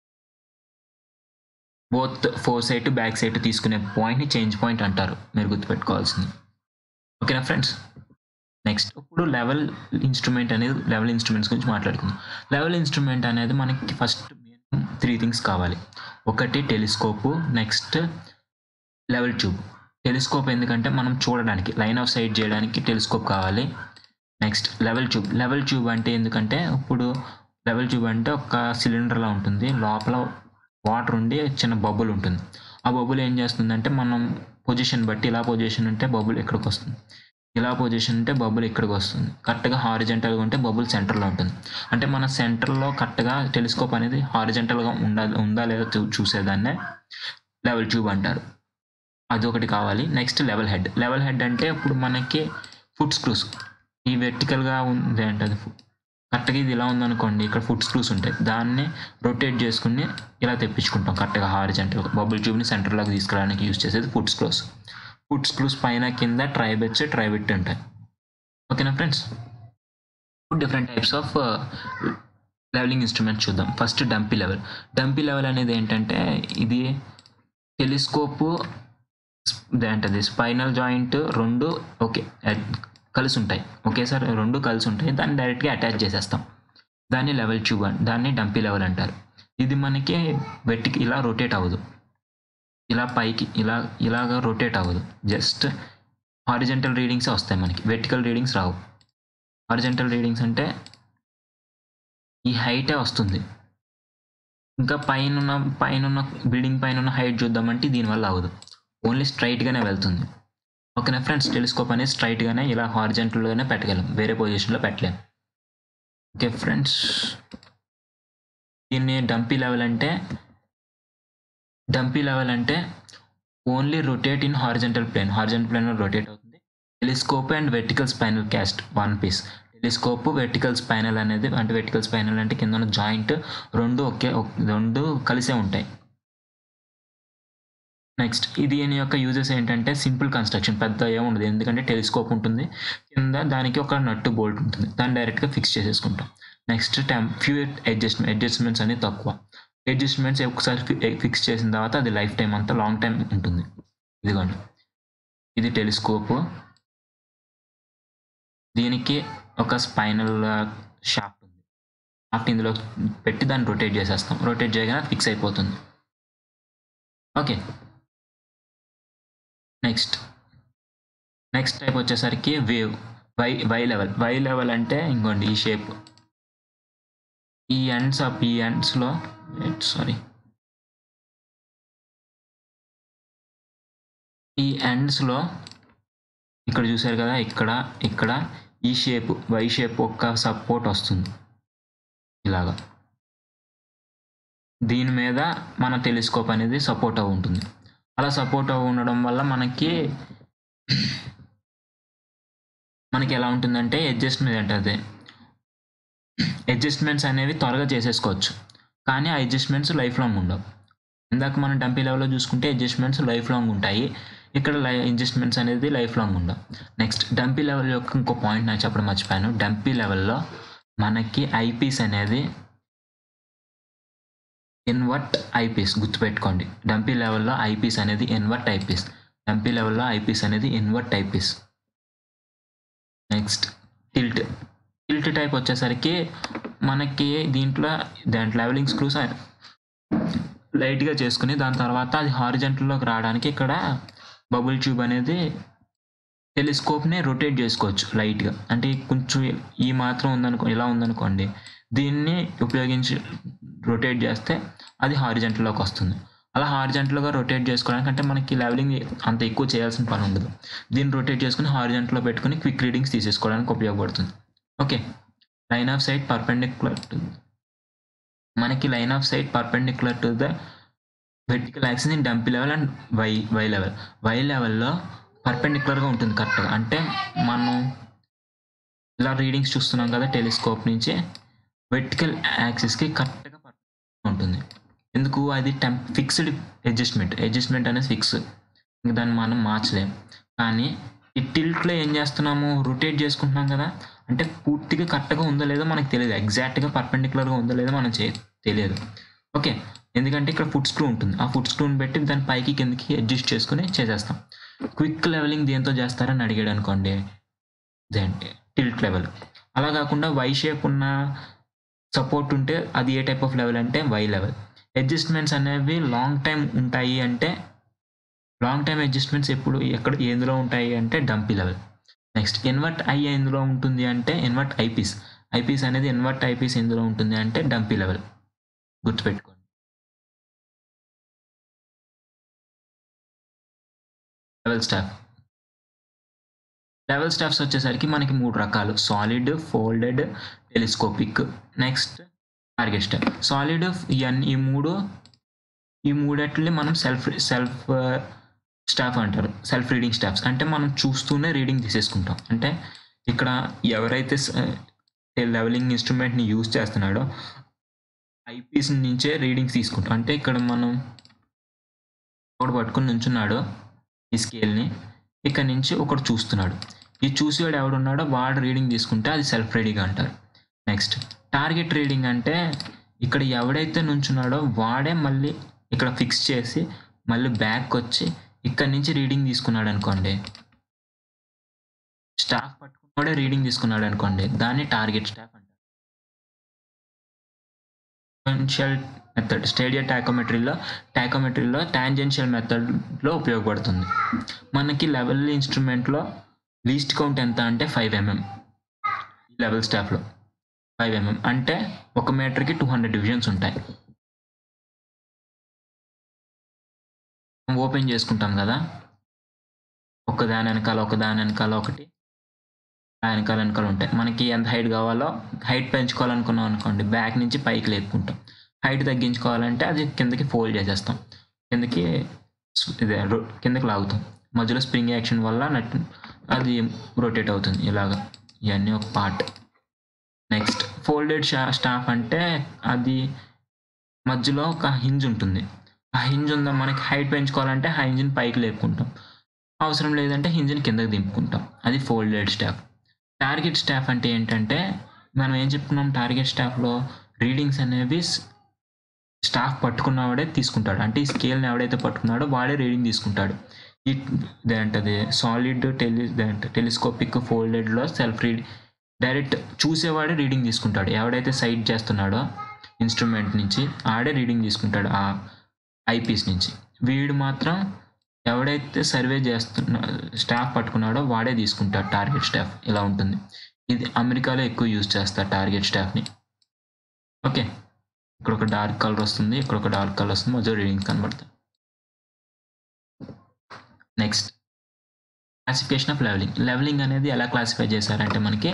both fore sight back sight తీసుకునే పాయింట్ని చేంజ్ పాయింట్ అంటారు మీరు గుర్తుపెట్టుకోవాల్సింది ఓకేనా ఫ్రెండ్స్ నెక్స్ట్ ఇప్పుడు లెవెల్ ఇన్స్ట్రుమెంట్ అనేది లెవెల్ ఇన్స్ట్రుమెంట్స్ గురించి మాట్లాడుకుందాం లెవెల్ ఇన్స్ట్రుమెంట్ అనేది మనకి ఫస్ట్ త్రీ థింగ్స్ కావాలి ఒకటి telescope next level tube telescope ఎందుకంటే మనం చూడడానికి లైన్ ఆఫ్ సైట్ చేయడానికి టెలిస్కోప్ కావాలి next level tube level tube అంటే ఎందుకంటే ఇప్పుడు లెవెల్ ట్యూబ్ అంటే ఒక సిలిండర్లా ఉంటుంది లోపల వాటర్ ఉండి చిన్న బబుల్ ఉంటుంది ఆ బబుల్ ఏం చేస్తుందంటే మనం పొజిషన్ బట్టి ఇలా పొజిషన్ ఉంటే బబుల్ ఇక్కడికి వస్తుంది ఇలా పొజిషన్ ఉంటే బబుల్ ఇక్కడికి వస్తుంది కరెక్ట్గా హారిజెంటల్గా ఉంటే బబుల్ సెంటర్లో ఉంటుంది అంటే మన సెంటర్లో కరెక్ట్గా టెలిస్కోప్ అనేది హారిజెంటల్గా ఉండా ఉందా లేదా చూ చూసేదాన్నే లెవెల్ ట్యూబ్ అంటారు అదొకటి కావాలి next level head level head అంటే ఇప్పుడు మనకి ఫుట్ స్క్రూస్ ఈ వెర్టికల్గా ఉంది అంటే అది కరెక్ట్గా ఇది ఇలా ఉందనుకోండి ఇక్కడ ఫుట్ స్క్రూస్ ఉంటాయి దాన్ని రొటేట్ చేసుకుని ఇలా తెప్పించుకుంటాం కరెక్ట్గా హారిజెంటల్గా బబుల్ ట్యూబ్ని సెంటర్లోకి తీసుకురావడానికి యూజ్ చేసేది ఫుట్ స్క్రూస్ ఫుట్ స్క్రూస్ పైన కింద ట్రైబెట్స్ ట్రైబెట్ ఉంటాయి ఓకేనా friends different types of levelling instruments చూద్దాం first dumpy level dumpy level అనేది ఏంటంటే ఇది టెలిస్కోపు ఏంటది స్పైనల్ జాయింట్ రెండు ఓకే కలిసి ఉంటాయి ఒకేసారి రెండు కలిసి ఉంటాయి దాన్ని డైరెక్ట్గా అటాచ్ చేసేస్తాం దాన్ని లెవెల్ ట్యూబ్ అని దాన్ని డంపీ లెవెల్ అంటారు ఇది మనకి వెట్టికి ఇలా రొటేట్ అవ్వదు ఇలా పైకి ఇలా ఇలాగా రొటేట్ అవ్వదు జస్ట్ హారిజెంటల్ రీడింగ్సే వస్తాయి మనకి వెర్టికల్ రీడింగ్స్ రావు హారిజెంటల్ రీడింగ్స్ అంటే ఈ హైటే వస్తుంది ఇంకా పైన ఉన్న పైన ఉన్న బిల్డింగ్ పైన ఉన్న హైట్ చూద్దామంటే దీనివల్ల అవ్వదు ఓన్లీ స్ట్రైట్గానే వెళ్తుంది ఓకేనా ఫ్రెండ్స్ టెలిస్కోప్ అనేది స్ట్రైట్గానే ఇలా హారిజెంటల్గానే పెట్టగలం వేరే పొజిషన్లో పెట్టలేం ఓకే ఫ్రెండ్స్ దీన్ని డంపీ లెవెల్ అంటే డంపీ లెవెల్ అంటే only rotate in horizontal plane horizontal plane rotate అవుతుంది telescope and vertical spindle cast one piece telescope vertical spindle అనేది అంటే వెర్టికల్ స్పైనల్ అంటే కింద ఉన్న జాయింట్ రెండు ఒకే ఒక్- రెండు కలిసే ఉంటాయి నెక్స్ట్ ఇది దీని యొక్క యూజెస్ ఏంటంటే సింపుల్ కన్స్ట్రక్షన్ పెద్ద ఏముండదు ఎందుకంటే టెలిస్కోప్ ఉంటుంది కింద దానికి ఒక నట్టు బోల్ట్ ఉంటుంది దాన్ని డైరెక్ట్గా ఫిక్స్ చేసేసుకుంటాం next time few adjustment adjustments అనేది తక్కువ అడ్జస్ట్మెంట్స్ ఒకసారి ఫిక్స్ చేసిన తర్వాత అది లైఫ్ టైం అంతా లాంగ్ టైం ఉంటుంది ఇదిగోండి ఇది టెలిస్కోప్ దీనికి ఒక స్పైనల్ షాఫ్ట్ ఉంది షాఫ్ట్ ఇందులో పెట్టి దాన్ని రొటేట్ చేసేస్తాం రొటేట్ చేయగానే ఫిక్స్ అయిపోతుంది ఓకే నెక్స్ట్ నెక్స్ట్ టైప్ వచ్చేసరికి వేవ్ Y Y level Y level అంటే ఇంకోండి ఈ షేప్ ఈ ఎండ్స్ ఆఫ్ ఈ ఎండ్స్లో సారీ ఈ ఎండ్స్లో ఇక్కడ చూసారు కదా ఇక్కడ ఇక్కడ ఈ షేప్ వై షేప్ ఒక్క సపోర్ట్ వస్తుంది ఇలాగా దీని మీద మన టెలిస్కోప్ అనేది సపోర్ట్ అవి ఉంటుంది అలా సపోర్ట్ అవి ఉండడం వల్ల మనకి మనకి ఎలా ఉంటుందంటే అడ్జస్ట్మెంట్ అంటే అదే అడ్జస్ట్మెంట్స్ అనేవి త్వరగా చేసేసుకోవచ్చు కానీ ఆ అడ్జస్ట్మెంట్స్ లైఫ్ లాంగ్ ఉండవు ఇందాక మనం డంపీ లెవెల్లో చూసుకుంటే అడ్జస్ట్మెంట్స్ లైఫ్ లాంగ్ ఉంటాయి ఇక్కడ లై అడ్జస్ట్మెంట్స్ అనేది లైఫ్ లాంగ్ ఉండవు నెక్స్ట్ డంపీ లెవెల్ యొక్క ఇంకో పాయింట్ నాకు చెప్పడం మర్చిపోయాను డంపీ లెవెల్లో మనకి ఐపీస్ అనేది ఇన్వర్ట్ ఐపీస్ గుర్తుపెట్టుకోండి డంపీ లెవెల్లో ఐపీస్ అనేది ఇన్వర్ట్ ఐపీస్ డంపీ లెవెల్లో ఐపీస్ అనేది invert eyepiece next tilt tilt type వచ్చేసరికి మనకి దీంట్లో దాంట్లో లెవెలింగ్ స్క్రూస్ లైట్గా చేసుకుని దాని తర్వాత అది హారిజెంటల్లోకి రావడానికి ఇక్కడ బబుల్ ట్యూబ్ అనేది టెలిస్కోప్ని రొటేట్ చేసుకోవచ్చు లైట్గా అంటే కొంచెం ఈ మాత్రం ఉందనుకో ఇలా ఉందనుకోండి దీన్ని ఉపయోగించి రొటేట్ చేస్తే అది హారిజెంటల్లోకి వస్తుంది అలా హారిజెంటల్గా రొటేట్ చేసుకోవడానికి అంటే మనకి లెవెలింగ్ అంత ఎక్కువ చేయాల్సిన పని ఉండదు దీన్ని రొటేట్ చేసుకుని హారిజెంటల్లో పెట్టుకుని క్విక్ రీడింగ్స్ తీసేసుకోవడానికి ఉపయోగపడుతుంది okay line of sight perpendicular to మనకి line of sight perpendicular to the vertical axis in dumpy level and Y Y level Y లెవెల్లో పర్పెండిక్యులర్గా ఉంటుంది కరెక్ట్గా అంటే మనం ఇలా రీడింగ్స్ చూస్తున్నాం కదా టెలిస్కోప్ నుంచి వెర్టికల్ యాక్సిస్కి కరెక్ట్గా ఉంటుంది ఎందుకు అది టెం ఫిక్స్డ్ అడ్జస్ట్మెంట్ అడ్జస్ట్మెంట్ అనేది ఫిక్స్ ఇంక దాన్ని మనం మార్చలేం కానీ ఈ టిల్ట్లో ఏం చేస్తున్నాము రొటేట్ చేసుకుంటున్నాం కదా అంటే పూర్తిగా కరెక్ట్గా ఉందో లేదో మనకు తెలియదు ఎగ్జాక్ట్గా పర్పెండిక్యులర్గా ఉందో లేదో మనం చే తెలియదు ఓకే ఎందుకంటే ఇక్కడ ఫుట్ స్క్రూ ఉంటుంది ఆ ఫుట్ స్క్రూని పెట్టి దాని పైకి కిందకి అడ్జస్ట్ చేసుకుని చేసేస్తాం క్విక్ లెవెలింగ్ దేంతో చేస్తారని అడిగాడు అనుకోండి దేంటి టిల్ట్ లెవెల్ అలా కాకుండా వై షేప్ ఉన్న సపోర్ట్ ఉంటే అది ఏ టైప్ ఆఫ్ లెవెల్ అంటే వై లెవెల్ అడ్జస్ట్మెంట్స్ అనేవి లాంగ్ టైం ఉంటాయి అంటే లాంగ్ టైం అడ్జస్ట్మెంట్స్ ఎప్పుడు ఎక్కడ ఎందులో ఉంటాయి అంటే dumpy level next invert eye ఎందులో ఉంటుంది అంటే ఇన్వర్ట్ ఐపీస్ ఐపీస్ అనేది ఇన్వర్ట్ ఐపీస్ ఎందులో ఉంటుంది అంటే డంపీ లెవెల్ గుర్తుపెట్టుకోండి లెవెల్ స్టాఫ్ లెవెల్ స్టాఫ్స్ వచ్చేసరికి మనకి మూడు రకాలు solid folded telescopic next target staff solid ఇవన్నీ ఈ మూడు ఈ మూడట్లని మనం సెల్ఫ్ సెల్ఫ్ స్టాఫ్ అంటారు సెల్ఫ్ రీడింగ్ స్టాఫ్స్ అంటే మనం చూస్తూనే రీడింగ్ తీసేసుకుంటాం అంటే ఇక్కడ ఎవరైతే లెవెలింగ్ ఇన్స్ట్రుమెంట్ని యూజ్ చేస్తున్నాడో ఐపీస్ నుంచే రీడింగ్స్ తీసుకుంటాం అంటే ఇక్కడ మనం ఒకటి పట్టుకుని నుంచున్నాడు ఈ స్కేల్ని ఇక్కడ నుంచి ఒకడు చూస్తున్నాడు ఈ చూసేవాడు ఎవడున్నాడో వాడు రీడింగ్ తీసుకుంటే అది సెల్ఫ్ రీడింగ్ అంటారు నెక్స్ట్ టార్గెట్ రీడింగ్ అంటే ఇక్కడ ఎవడైతే నుంచున్నాడో వాడే మళ్ళీ ఇక్కడ ఫిక్స్ చేసి మళ్ళీ బ్యాక్ వచ్చి ఇక్కడ నుంచి రీడింగ్ తీసుకున్నాడు అనుకోండి స్టాఫ్ పట్టుకున్నాడే రీడింగ్ తీసుకున్నాడు అనుకోండి దాన్ని టార్గెట్ స్టాఫ్ అంటారు టాంజెన్షియల్ మెథడ్ స్టేడియా టాకోమెట్రీలో టాకోమెట్రీలో టాంజెన్షియల్ మెథడ్లో ఉపయోగపడుతుంది మనకి లెవెల్ ఇన్స్ట్రుమెంట్లో లీస్ట్ కౌంట్ ఎంత అంటే ఫైవ్ ఎంఎం లెవెల్ స్టాఫ్లో ఫైవ్ ఎంఎం అంటే ఒక మీటర్కి టూ హండ్రెడ్ డివిజన్స్ ఉంటాయి ఓపెన్ చేసుకుంటాం కదా ఒక దాని వెనకాల ఒక దాని వెనకాల ఒకటి దాని వెనకాల వెనకాల ఉంటాయి మనకి ఎంత హైట్ కావాలో హైట్ పెంచుకోవాలనుకున్నాం అనుకోండి బ్యాక్ నుంచి పైకి లేపుకుంటాం హైట్ తగ్గించుకోవాలంటే అది కిందకి ఫోల్డ్ చేసేస్తాం కిందకి స్- ఇదే రో- కిందకి లాగుతాం మధ్యలో స్ప్రింగ్ యాక్షన్ వల్ల నట్ అది రొటేట్ అవుతుంది ఇలాగా ఇవన్నీ ఒక పార్ట్ నెక్స్ట్ ఫోల్డెడ్ స్టాఫ్ అంటే అది మధ్యలో ఒక హింజ్ ఉంటుంది ఆ హింజ్ ఉందా మనకి హైట్ పెంచుకోవాలంటే ఆ హింజ్ని పైకి లేపుకుంటాం అవసరం లేదంటే హింజ్ని కిందకి దింపుకుంటాం అది ఫోల్డెడ్ స్టాఫ్ టార్గెట్ స్టాఫ్ అంటే ఏంటంటే మనం ఏం చెప్తున్నాం టార్గెట్ స్టాఫ్లో రీడింగ్స్ అనేవి స్టాఫ్ పట్టుకున్నవాడే తీసుకుంటాడు అంటే ఈ స్కేల్ని ఎవడైతే పట్టుకున్నాడో వాడే రీడింగ్ తీసుకుంటాడు ఈ ఇదేంటది సాలిడ్ టెలి టెలిస్కోపిక్ ఫోల్డెడ్లో సెల్ఫ్ రీడ్ డైరెక్ట్ చూసేవాడే రీడింగ్ తీసుకుంటాడు ఎవడైతే సైట్ చేస్తున్నాడో ఇన్స్ట్రుమెంట్ నుంచి ఆడే రీడింగ్ తీసుకుంటాడు ఆ ఐపీస్ నుంచి వీడు మాత్రం ఎవడైతే సర్వే చేస్తున్న స్టాఫ్ పట్టుకున్నాడో వాడే తీసుకుంటాడు టార్గెట్ స్టాఫ్ ఇలా ఉంటుంది ఇది అమెరికాలో ఎక్కువ యూజ్ చేస్తారు టార్గెట్ స్టాఫ్ని ఓకే ఇక్కడ ఒక డార్క్ కలర్ వస్తుంది ఇక్కడ ఒక డార్క్ కలర్ వస్తుంది మధ్య రీడింగ్స్ కనబడతాయి next classification of levelling levelling అనేది ఎలా క్లాసిఫై చేశారంటే మనకి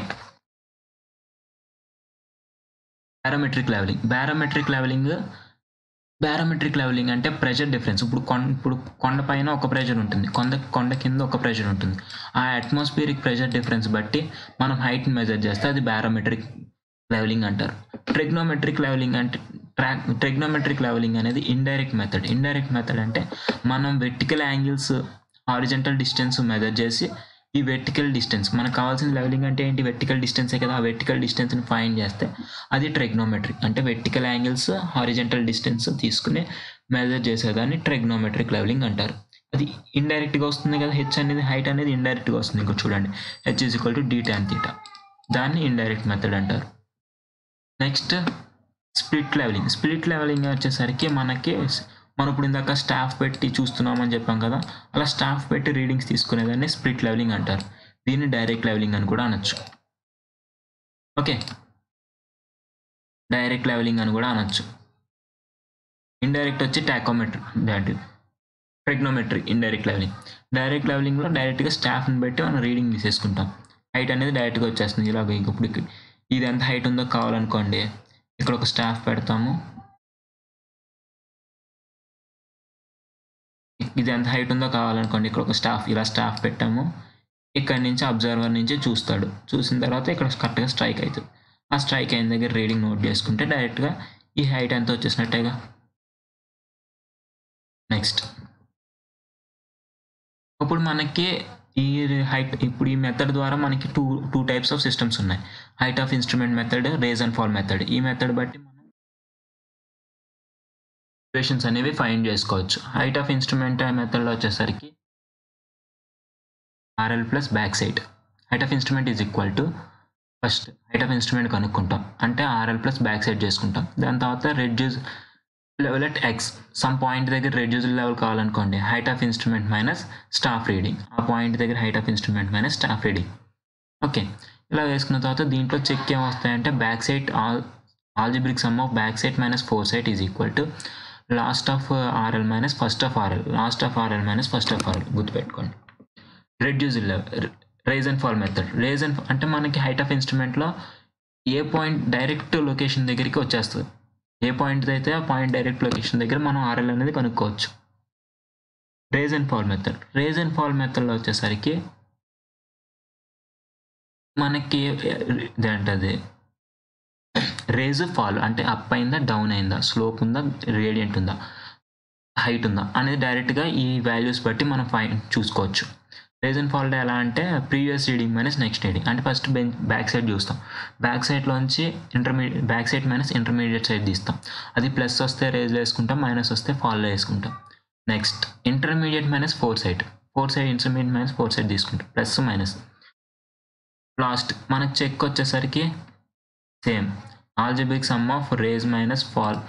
parametric levelling parametric levelling parametric levelling అంటే ప్రెషర్ డిఫరెన్స్ ఇప్పుడు కొండ ఇప్పుడు కొండ పైన ఒక ప్రెషర్ ఉంటుంది కొండ కొండ కింద ఒక ప్రెషర్ ఉంటుంది ఆ అట్మాస్ఫియరిక్ ప్రెషర్ డిఫరెన్స్ బట్టి మనం హైట్ని మెజర్ చేస్తే అది పారామెట్రిక్ లెవెలింగ్ అంటారు ట్రిగ్నోమెట్రిక్ లెవెలింగ్ అంటే ట్రాక్ ట్రిగ్నోమెట్రిక్ లెవెలింగ్ అనేది ఇండైరెక్ట్ మెథడ్ ఇండైరెక్ట్ మెథడ్ అంటే మనం vertical angles horizontal distance measure చేసి ఈ వెర్టికల్ డిస్టెన్స్ మనకు కావాల్సిన లెవెలింగ్ అంటే ఏంటి వెర్టికల్ డిస్టెన్సే కదా ఆ వెర్టికల్ డిస్టెన్స్ని ఫైండ్ చేస్తే అది ట్రెగ్నోమెట్రిక్ అంటే వెర్టికల్ యాంగిల్స్ హారిజెంటల్ డిస్టెన్స్ తీసుకుని మెజర్ చేసేదాన్ని ట్రెగ్నోమెట్రిక్ లెవెలింగ్ అంటారు అది ఇండైరెక్ట్గా వస్తుంది కదా హెచ్ అనేది హైట్ అనేది ఇండైరెక్ట్గా వస్తుంది ఇంకో చూడండి H is equal to D tan theta దాన్ని ఇండైరెక్ట్ మెథడ్ అంటారు next split levelling split levelling వచ్చేసరికి మనకి మనం ఇప్పుడు ఇందాక స్టాఫ్ పెట్టి చూస్తున్నామని చెప్పాం కదా అలా స్టాఫ్ పెట్టి రీడింగ్స్ తీసుకునేదాన్ని స్ప్లిట్ లెవెలింగ్ అంటారు దీన్ని డైరెక్ట్ లెవెలింగ్ అని కూడా అనొచ్చు ఓకే డైరెక్ట్ లెవెలింగ్ అని కూడా అనొచ్చు ఇండైరెక్ట్ వచ్చి టాకోమెట్రీ దాంట్ ట్రిగ్నోమెట్రీ ఇండైరెక్ట్ లెవెలింగ్ డైరెక్ట్ లెవెలింగ్లో డైరెక్ట్గా స్టాఫ్ని బట్టి మనం రీడింగ్ తీసేసుకుంటాం హైట్ అనేది డైరెక్ట్గా వచ్చేస్తుంది ఇలాగ ఇంక ఇప్పుడు ఇక్కడ ఇది ఎంత హైట్ ఉందో కావాలనుకోండి ఇక్కడ ఒక స్టాఫ్ పెడతాము ఇది ఎంత హైట్ ఉందో కావాలనుకోండి ఇక్కడ ఒక స్టాఫ్ ఇలా స్టాఫ్ పెట్టాము ఇక్కడ నుంచి అబ్జర్వర్ నుంచి చూస్తాడు చూసిన తర్వాత ఇక్కడ కరెక్ట్గా స్ట్రైక్ అవుతుంది ఆ స్ట్రైక్ అయిన దగ్గర రీడింగ్ నోట్ చేసుకుంటే డైరెక్ట్గా ఈ హైట్ ఎంత వచ్చేసినట్టేగా నెక్స్ట్ ఇప్పుడు మనకి ఈ హైట్ ఇప్పుడు ఈ మెథడ్ ద్వారా మనకి two two types of systems ఉన్నాయి height of instrument method rise and fall method ఈ మెథడ్ బట్టి మనం ఈక్వేషన్స్ అనేవి ఫైండ్ చేసుకోవచ్చు హైట్ ఆఫ్ ఇన్స్ట్రుమెంట్ మెథడ్లో వచ్చేసరికి RL plus back sight height of instrument is equal to first height of instrument కనుక్కుంటాం అంటే ఆర్ఎల్ ప్లస్ బ్యాక్ సైడ్ చేసుకుంటాం దాని తర్వాత reduce level at X some point దగ్గర రెడ్యూస్ లెవెల్ కావాలనుకోండి height of instrument minus staff reading ఆ point దగ్గర height of instrument minus staff reading okay ఇలా వేసుకున్న తర్వాత దీంట్లో చెక్ ఏం వస్తాయంటే back sight all algebraic sum of back sight minus fore side is equal to last of RL minus first of RL last of RL minus first of RL గుర్తుపెట్టుకోండి reduce level rise and fall method rise and అంటే మనకి height of ఇన్స్ట్రుమెంట్లో ఏ point direct location దగ్గరికి వచ్చేస్తుంది ఏ point అయితే ఆ point direct location దగ్గర మనం ఆర్ఎల్ అనేది కనుక్కోవచ్చు rise and fall method rise and fall మెథడ్లో వచ్చేసరికి మనకి ఇదేంటది రేజ్ ఫాల్ అంటే అప్ అయిందా డౌన్ అయిందా స్లోప్ ఉందా రేడియంట్ ఉందా హైట్ ఉందా అనేది డైరెక్ట్గా ఈ వాల్యూస్ బట్టి మనం ఫైన్ చూసుకోవచ్చు రేజ్ అండ్ ఫాల్ ఎలా అంటే previous reading minus next reading అంటే ఫస్ట్ బెంచ్ బ్యాక్ సైడ్ చూస్తాం బ్యాక్ సైడ్లోంచి intermediate back sight minus intermediate sight తీస్తాం అది ప్లస్ వస్తే రేజ్లో వేసుకుంటాం మైనస్ వస్తే ఫాల్లో వేసుకుంటాం next intermediate minus fore sight fore sight intermediate minus fore sight తీసుకుంటాం ప్లస్ మైనస్ లాస్ట్ మనకు చెక్ వచ్చేసరికి same algebraic sum of rise minus fall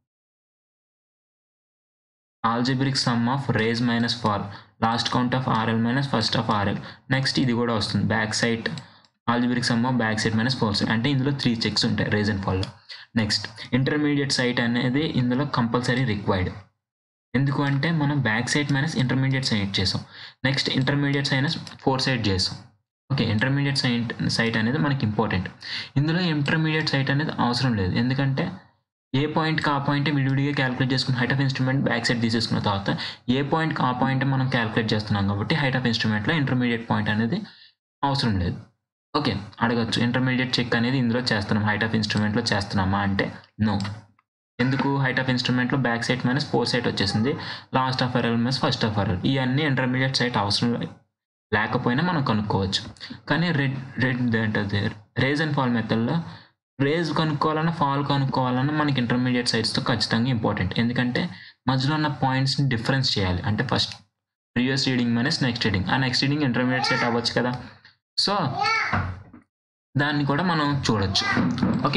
algebraic sum of rise minus fall last count of RL minus first of RL next ఇది కూడా వస్తుంది back sight algebraic sum of back sight minus fore sight అంటే ఇందులో three checks ఉంటాయి rise and ఫాల్లో next intermediate sight అనేది ఇందులో compulsory required ఎందుకు అంటే మనం back sight minus intermediate sight చేసాం next intermediate minus fore sight చేసాం ఓకే ఇంటర్మీడియట్ సైట్ సైట్ అనేది మనకి ఇంపార్టెంట్ ఇందులో ఇంటర్మీడియట్ సైట్ అనేది అవసరం లేదు ఎందుకంటే ఏ పాయింట్కి ఆ పాయింట్ విడివిడిగా క్యాలిక్యులేట్ చేసుకున్న height of instrument back sight తీసేసుకున్న తర్వాత ఏ పాయింట్కి ఆ పాయింట్ మనం క్యాలిక్యులేట్ చేస్తున్నాం కాబట్టి హైట్ ఆఫ్ ఇన్స్ట్రుమెంట్లో ఇంటర్మీడియట్ పాయింట్ అనేది అవసరం లేదు ఓకే అడగచ్చు ఇంటర్మీడియట్ చెక్ అనేది ఇందులో చేస్తున్నాం హైట్ ఆఫ్ ఇన్స్ట్రుమెంట్లో చేస్తున్నామా అంటే నో ఎందుకు హైట్ ఆఫ్ ఇన్స్ట్రుమెంట్లో back sight minus fore sight వచ్చేసింది last of RL minus first of RL ఇవన్నీ ఇంటర్మీడియట్ సైట్ అవసరం లేకపోయినా మనం కనుక్కోవచ్చు కానీ రెడ్ రెడ్ ఏంటది రేజ్ అండ్ ఫాల్ మెథడ్లో రేజ్ కనుక్కోవాలన్నా ఫాల్ కనుక్కోవాలన్నా మనకి ఇంటర్మీడియట్ సైట్స్తో ఖచ్చితంగా ఇంపార్టెంట్ ఎందుకంటే మధ్యలో ఉన్న పాయింట్స్ని డిఫరెన్స్ చేయాలి అంటే first previous reading minus next reading ఆ నెక్స్ట్ రీడింగ్ ఇంటర్మీడియట్ సైట్ అవ్వచ్చు కదా సో దాన్ని కూడా మనం చూడొచ్చు okay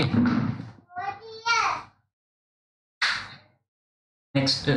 next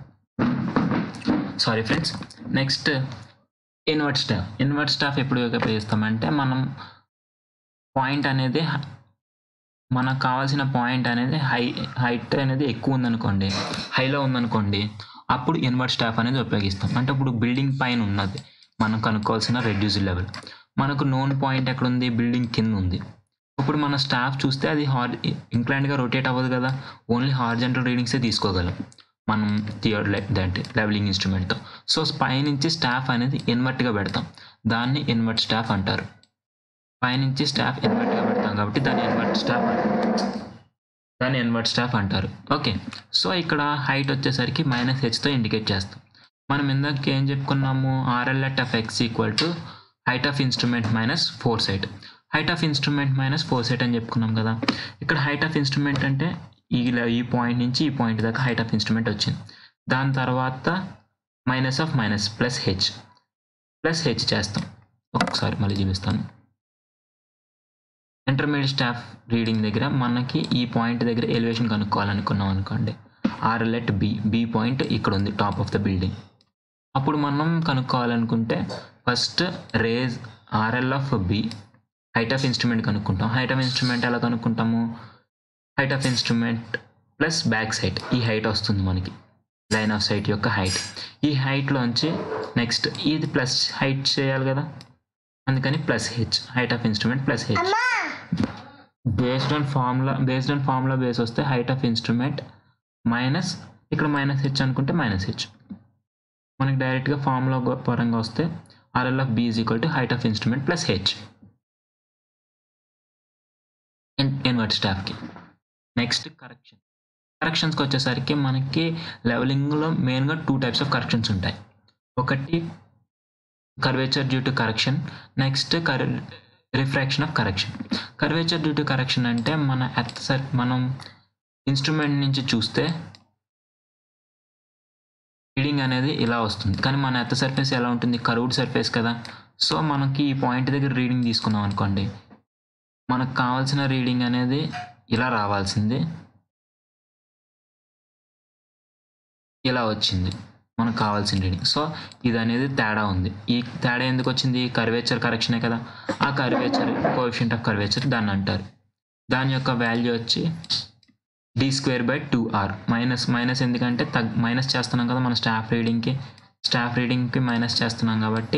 sorry friends next invert staff invert staff ఎప్పుడు ఉపయోగిస్తామంటే మనం పాయింట్ అనేది మనకు కావాల్సిన పాయింట్ అనేది హై హైట్ అనేది ఎక్కువ ఉందనుకోండి హైలో ఉందనుకోండి అప్పుడు ఇన్వర్ట్ స్టాఫ్ అనేది ఉపయోగిస్తాం అంటే ఇప్పుడు బిల్డింగ్ పైన ఉన్నది మనం కనుక్కోవాల్సిన రెడ్యూస్ లెవెల్ మనకు నోన్ పాయింట్ ఎక్కడ ఉంది బిల్డింగ్ కింద ఉంది ఇప్పుడు మన స్టాఫ్ చూస్తే అది హార్ ఇంక్లైన్డ్గా రొటేట్ అవ్వదు కదా ఓన్లీ హార్జెంటల్ రీడింగ్సే తీసుకోగలం మనం థియర్ అంటే లెవెలింగ్ ఇన్స్ట్రుమెంట్తో సో పైనుంచి స్టాఫ్ అనేది ఇన్వర్ట్గా పెడతాం దాన్ని ఇన్వర్ట్ స్టాఫ్ అంటారు పైనుంచి స్టాఫ్ ఇన్వర్ట్గా పెడతాం కాబట్టి దాన్ని ఇన్వర్ట్ స్టాఫ్ దాన్ని ఇన్వర్ట్ స్టాఫ్ అంటారు ఓకే సో ఇక్కడ హైట్ వచ్చేసరికి మైనస్ హెచ్తో ఇండికేట్ చేస్తాం మనం ఇందాక ఏం చెప్పుకున్నాము ఆర్ఎల్ఎట్ of X equal to height of instrument minus fore sight height of instrument minus fore sight అని చెప్పుకున్నాం కదా ఇక్కడ హైట్ ఆఫ్ ఇన్స్ట్రుమెంట్ అంటే ఈ ఈ పాయింట్ నుంచి ఈ పాయింట్ దాకా హైట్ ఆఫ్ ఇన్స్ట్రుమెంట్ వచ్చింది దాని తర్వాత minus of minus plus H plus H చేస్తాం ఒకసారి మళ్ళీ చూపిస్తాను ఇంటర్మీడియట్ స్టాఫ్ రీడింగ్ దగ్గర మనకి ఈ పాయింట్ దగ్గర ఎలివేషన్ కనుక్కోవాలనుకున్నాం అనుకోండి ఆర్ఎల్ఎట్ బి బి పాయింట్ ఇక్కడ ఉంది టాప్ ఆఫ్ ద బిల్డింగ్ అప్పుడు మనం కనుక్కోవాలనుకుంటే first rise RL of B height of instrument కనుక్కుంటాం హైట్ ఆఫ్ ఇన్స్ట్రుమెంట్ ఎలా కనుక్కుంటాము height of instrument plus back sight ఈ హైట్ వస్తుంది మనకి లైన్ ఆఫ్ సైట్ యొక్క హైట్ ఈ హైట్లోంచి నెక్స్ట్ ఇది ప్లస్ హైట్ చేయాలి కదా అందుకని plus H height of instrument plus H based on formula based on formula base వస్తే హైట్ ఆఫ్ ఇన్స్ట్రుమెంట్ మైనస్ ఇక్కడ మైనస్ హెచ్ అనుకుంటే మైనస్ హెచ్ మనకి డైరెక్ట్గా ఫార్ములా పరంగా వస్తే RL of B is equal to height of instrument plus H invert స్టాఫ్కి next correction కరెక్షన్స్కి వచ్చేసరికి మనకి లెవెలింగ్లో మెయిన్గా టూ టైప్స్ ఆఫ్ కరెక్షన్స్ ఉంటాయి ఒకటి curvature due to correction next cur refraction of correction curvature due to correction అంటే మన ఎత్ సర్ మనం ఇన్స్ట్రుమెంట్ నుంచి చూస్తే రీడింగ్ అనేది ఇలా వస్తుంది కానీ మన ఎత్త సర్ఫేస్ ఎలా ఉంటుంది కర్వ్డ్ సర్ఫేస్ కదా సో మనకి ఈ పాయింట్ దగ్గర రీడింగ్ తీసుకున్నాం అనుకోండి మనకు కావాల్సిన రీడింగ్ అనేది ఇలా రావాల్సింది ఇలా వచ్చింది మనకు కావాల్సిన రీడింగ్ సో ఇది అనేది తేడా ఉంది ఈ తేడా ఎందుకు వచ్చింది కర్వేచర్ కరెక్షనే కదా ఆ కర్వేచర్ కోఎఫిషియంట్ ఆఫ్ కర్వేచర్ దాన్ని అంటారు దాని యొక్క వాల్యూ వచ్చి D square by two R minus minus ఎందుకంటే తగ్ మైనస్ చేస్తున్నాం కదా మన స్టాఫ్ రీడింగ్కి స్టాఫ్ రీడింగ్కి మైనస్ చేస్తున్నాం కాబట్టి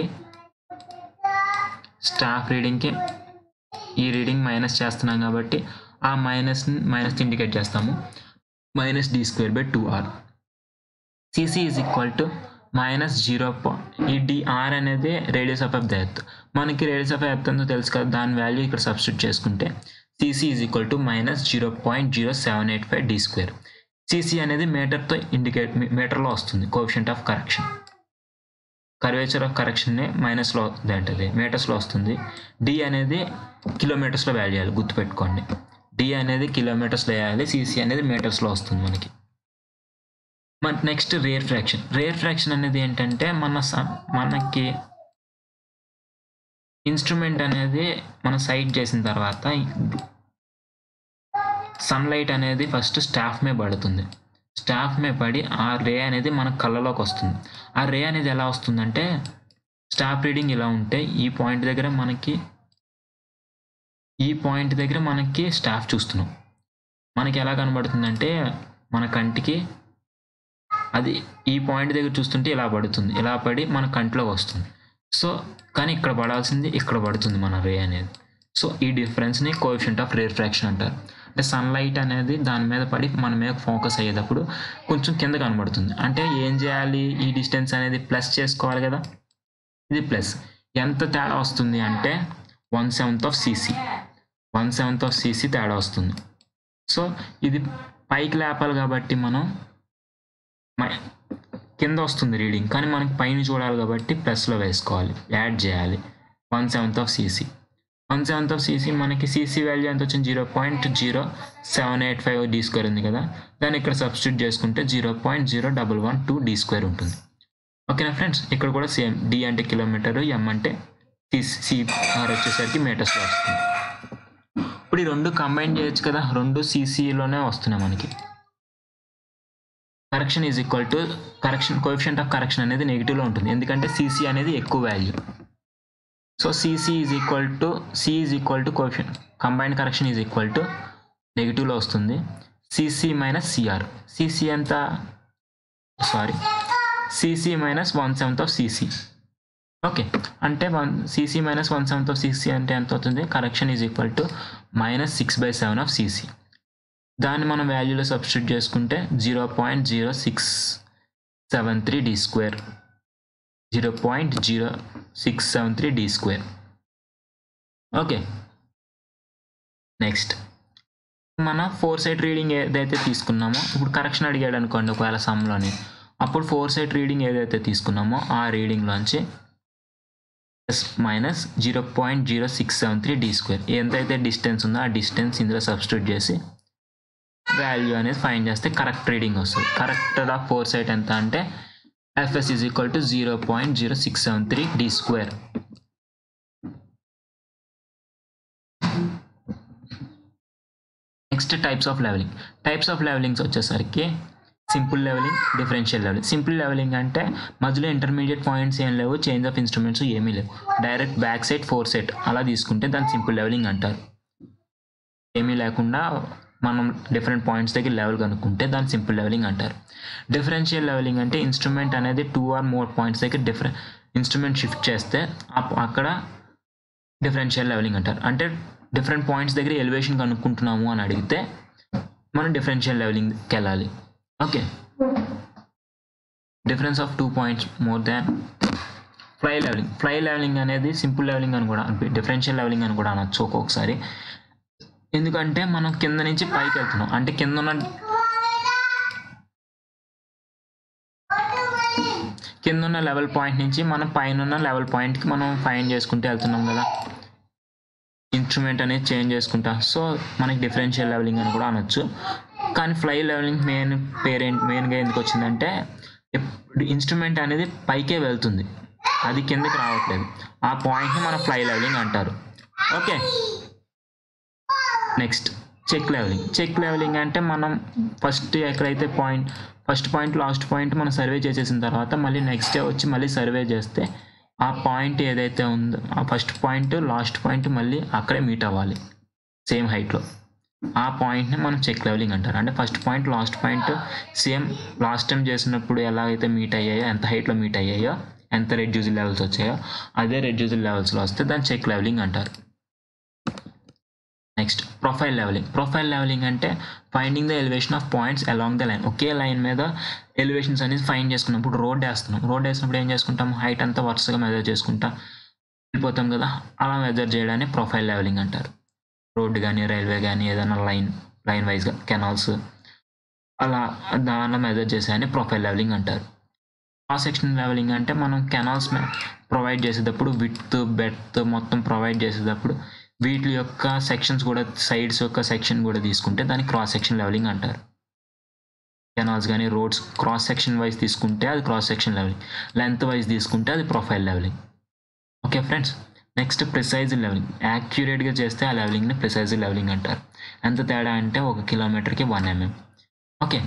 స్టాఫ్ రీడింగ్కి ఈ రీడింగ్ మైనస్ చేస్తున్నాం కాబట్టి ఆ మైనస్ మైనస్ ఇండికేట్ చేస్తాము minus D square by two R CC is equal to minus zero ఈ డిఆర్ అనేది radius of F the earth మనకి రేడియస్ ఆఫ్ ఎర్త్ ఎంతో తెలుసు కదా దాని వాల్యూ ఇక్కడ సబ్స్టిట్యూట్ చేసుకుంటే CC is equal to minus zero point zero seven eight five D square CC అనేది మీటర్తో ఇండికేట్ మీటర్లో వస్తుంది coefficient of correction curvature of కరెక్షన్ని మైనస్లో ఏంటది మీటర్స్లో వస్తుంది డి అనేది కిలోమీటర్స్లో వాల్యూ చేయాలి గుర్తుపెట్టుకోండి డి అనేది కిలోమీటర్స్లో వేయాలి సిసి అనేది మీటర్స్లో వస్తుంది మనకి మన next refraction refraction అనేది ఏంటంటే మన స- మనకి ఇన్స్ట్రుమెంట్ అనేది మనం సైట్ చేసిన తర్వాత సన్లైట్ అనేది ఫస్ట్ స్టాఫ్ మీద పడుతుంది స్టాఫ్ మీద పడి ఆ రే అనేది మన కళ్ళలోకి వస్తుంది ఆ రే అనేది ఎలా వస్తుందంటే స్టాఫ్ రీడింగ్ ఇలా ఉంటే ఈ పాయింట్ దగ్గర మనకి ఈ పాయింట్ దగ్గర మనకి స్టాఫ్ చూస్తున్నాం మనకి ఎలా కనబడుతుందంటే మన కంటికి అది ఈ పాయింట్ దగ్గర చూస్తుంటే ఇలా పడుతుంది ఇలా పడి మన కంటిలోకి వస్తుంది సో కానీ ఇక్కడ పడాల్సింది ఇక్కడ పడుతుంది మన రే అనేది సో ఈ డిఫరెన్స్ని కోఎఫిషియంట్ ఆఫ్ రేర్ ఫ్రాక్షన్ అంటారు అంటే సన్లైట్ అనేది దాని మీద పడి మన మీద ఫోకస్ అయ్యేటప్పుడు కొంచెం కింద కనబడుతుంది అంటే ఏం చేయాలి ఈ డిస్టెన్స్ అనేది ప్లస్ చేసుకోవాలి కదా ఇది ప్లస్ ఎంత తేడా వస్తుంది అంటే one seventh of CC one seventh of CC తేడా వస్తుంది సో ఇది పైకి లేపాలి కాబట్టి మనం మ- కింద వస్తుంది రీడింగ్ కానీ మనకి పైన చూడాలి కాబట్టి ప్లస్లో వేసుకోవాలి యాడ్ చేయాలి one seventh of CC one seventh of CC మనకి సీసీ వాల్యూ ఎంత వచ్చింది zero point zero seven eight five D square ఉంది కదా దాన్ని ఇక్కడ సబ్స్టిట్యూట్ చేసుకుంటే zero point zero double one two D square ఉంటుంది ఓకేనా ఫ్రెండ్స్ ఇక్కడ కూడా సేమ్ డి అంటే కిలోమీటర్ ఎం అంటే సి సిఆర్ వచ్చేసరికి మీటర్స్లో వస్తుంది ఇప్పుడు ఈ రెండు కంబైన్ చేయొచ్చు కదా రెండు సీసీలోనే వస్తున్నాయి మనకి correction is equal to correction coefficient of correction అనేది నెగిటివ్లో ఉంటుంది ఎందుకంటే సీసీ అనేది ఎక్కువ value so CC is equal to C is equal to coefficient combined correction is equal to నెగిటివ్లో వస్తుంది సిసి మైనస్ సిఆర్ సిసి ఎంత sorry CC minus one seventh of CC okay అంటే one CC minus one seventh of CC అంటే ఎంత అవుతుంది correction is equal to minus six by seven of CC దాన్ని మనం వాల్యూలో సబ్స్టిట్యూట్ చేసుకుంటే zero point zero six seven three D square zero point zero six seven three D square okay next మన four site reading ఏదైతే తీసుకున్నామో ఇప్పుడు correction అడిగాడు అనుకోండి ఒకవేళ సమ్లోని అప్పుడు ఫోర్ సైట్ రీడింగ్ ఏదైతే తీసుకున్నామో ఆ రీడింగ్లోంచి plus minus zero point zero six seven three D square ఎంతైతే డిస్టెన్స్ ఉందో ఆ డిస్టెన్స్ ఇందులో సబ్స్టిట్యూట్ చేసి వాల్యూ అనేది ఫైండ్ చేస్తే కరెక్ట్ రీడింగ్ వస్తుంది కరెక్ట్ ఆఫ్ ఫోర్ సైట్ ఎంత అంటే FS is equal to zero point zero six seven three D square next types of levelling types of levellings వచ్చేసరికి simple levelling differential levelling simple levelling అంటే మధ్యలో intermediate points ఏం లేవు change of instruments ఏమీ లేవు direct back sight foresight అలా తీసుకుంటే దాన్ని సింపుల్ లెవెలింగ్ అంటారు ఏమీ లేకుండా మనం డిఫరెంట్ పాయింట్స్ దగ్గర లెవెల్ కనుక్కుంటే దాన్ని సింపుల్ లెవెలింగ్ అంటారు డిఫరెన్షియల్ లెవెలింగ్ అంటే ఇన్స్ట్రుమెంట్ అనేది టూ ఆర్ మోర్ పాయింట్స్ దగ్గర డిఫరెంట్ ఇన్స్ట్రుమెంట్ షిఫ్ట్ చేస్తే అప్- అక్కడ డిఫరెన్షియల్ లెవెలింగ్ అంటారు అంటే డిఫరెంట్ పాయింట్స్ దగ్గర ఎలివేషన్ కనుక్కుంటున్నాము అని అడిగితే మనం డిఫరెన్షియల్ లెవెలింగ్కి వెళ్ళాలి okay difference of two points more than fly levelling fly levelling అనేది సింపుల్ లెవెలింగ్ అని కూడా డిఫరెన్షియల్ లెవెలింగ్ అని కూడా అనొచ్చు ఒక్కొక్కసారి ఎందుకంటే మనం కింద నుంచి పైకి వెళ్తున్నాం అంటే కింద ఉన్న కింద ఉన్న లెవెల్ పాయింట్ నుంచి మనం పైన ఉన్న లెవెల్ పాయింట్కి మనం ఫైన్ చేసుకుంటూ వెళ్తున్నాం కదా ఇన్స్ట్రుమెంట్ అనేది చేంజ్ చేసుకుంటా సో మనకి డిఫరెన్షియల్ లెవెలింగ్ అని కూడా అనొచ్చు కానీ ఫ్లై లెవెలింగ్ మెయిన్ పేరెంట్ మెయిన్గా ఎందుకు వచ్చిందంటే ఇన్స్ట్రుమెంట్ అనేది పైకే వెళ్తుంది అది కిందకి రావట్లేదు ఆ పాయింట్ని మన ఫ్లై లెవెలింగ్ అంటారు okay next check levelling check levelling అంటే మనం ఫస్ట్ ఎక్కడైతే point first point last point మనం సర్వే చేసేసిన తర్వాత మళ్ళీ నెక్స్ట్ డే వచ్చి మళ్ళీ సర్వే చేస్తే ఆ పాయింట్ ఏదైతే ఉందో ఆ ఫస్ట్ పాయింట్ లాస్ట్ పాయింట్ మళ్ళీ అక్కడే మీట్ అవ్వాలి సేమ్ హైట్లో ఆ పాయింట్ని మనం చెక్ లెవెలింగ్ అంటారు అంటే first point last point same last time చేసినప్పుడు ఎలా అయితే మీట్ అయ్యాయో ఎంత హైట్లో మీట్ అయ్యాయో ఎంత రెడ్యూజల్ లెవెల్స్ వచ్చాయో అదే రెడ్యూజల్ లెవెల్స్లో వస్తే దాన్ని చెక్ లెవెలింగ్ అంటారు next profile levelling profile levelling అంటే finding the elevation of points along the line ఒకే లైన్ మీద ఎలివేషన్స్ అనేది ఫైండ్ చేసుకున్నాం ఇప్పుడు రోడ్ వేస్తున్నాం రోడ్ వేసినప్పుడు ఏం చేసుకుంటాం హైట్ అంతా వరుసగా మెజర్ చేసుకుంటా వెళ్ళిపోతాం కదా అలా మెజర్ చేయడాన్ని ప్రొఫైల్ లెవెలింగ్ అంటారు రోడ్డు కానీ రైల్వే కానీ ఏదైనా లైన్ లైన్ వైజ్గా కెనాల్స్ అలా దానిలో మెజర్ చేసేయని ప్రొఫైల్ లెవెలింగ్ అంటారు క్రాస్ సెక్షన్ లెవెలింగ్ అంటే మనం కెనాల్స్ ప్రొవైడ్ చేసేటప్పుడు విత్ బెడ్త్ మొత్తం ప్రొవైడ్ చేసేటప్పుడు వీటి యొక్క సెక్షన్స్ కూడా సైడ్స్ యొక్క సెక్షన్ కూడా తీసుకుంటే దాన్ని క్రాస్ సెక్షన్ లెవెలింగ్ అంటారు కెనాల్స్ కానీ రోడ్స్ క్రాస్ సెక్షన్ వైజ్ తీసుకుంటే అది cross section levelling length wise తీసుకుంటే అది profile levelling okay friends next precise levelling యాక్యురేట్గా చేస్తే ఆ లెవెలింగ్ని ప్రిసైజ్ లెవెలింగ్ అంటారు ఎంత తేడా అంటే ఒక కిలోమీటర్కి వన్ ఎంఎం ఓకే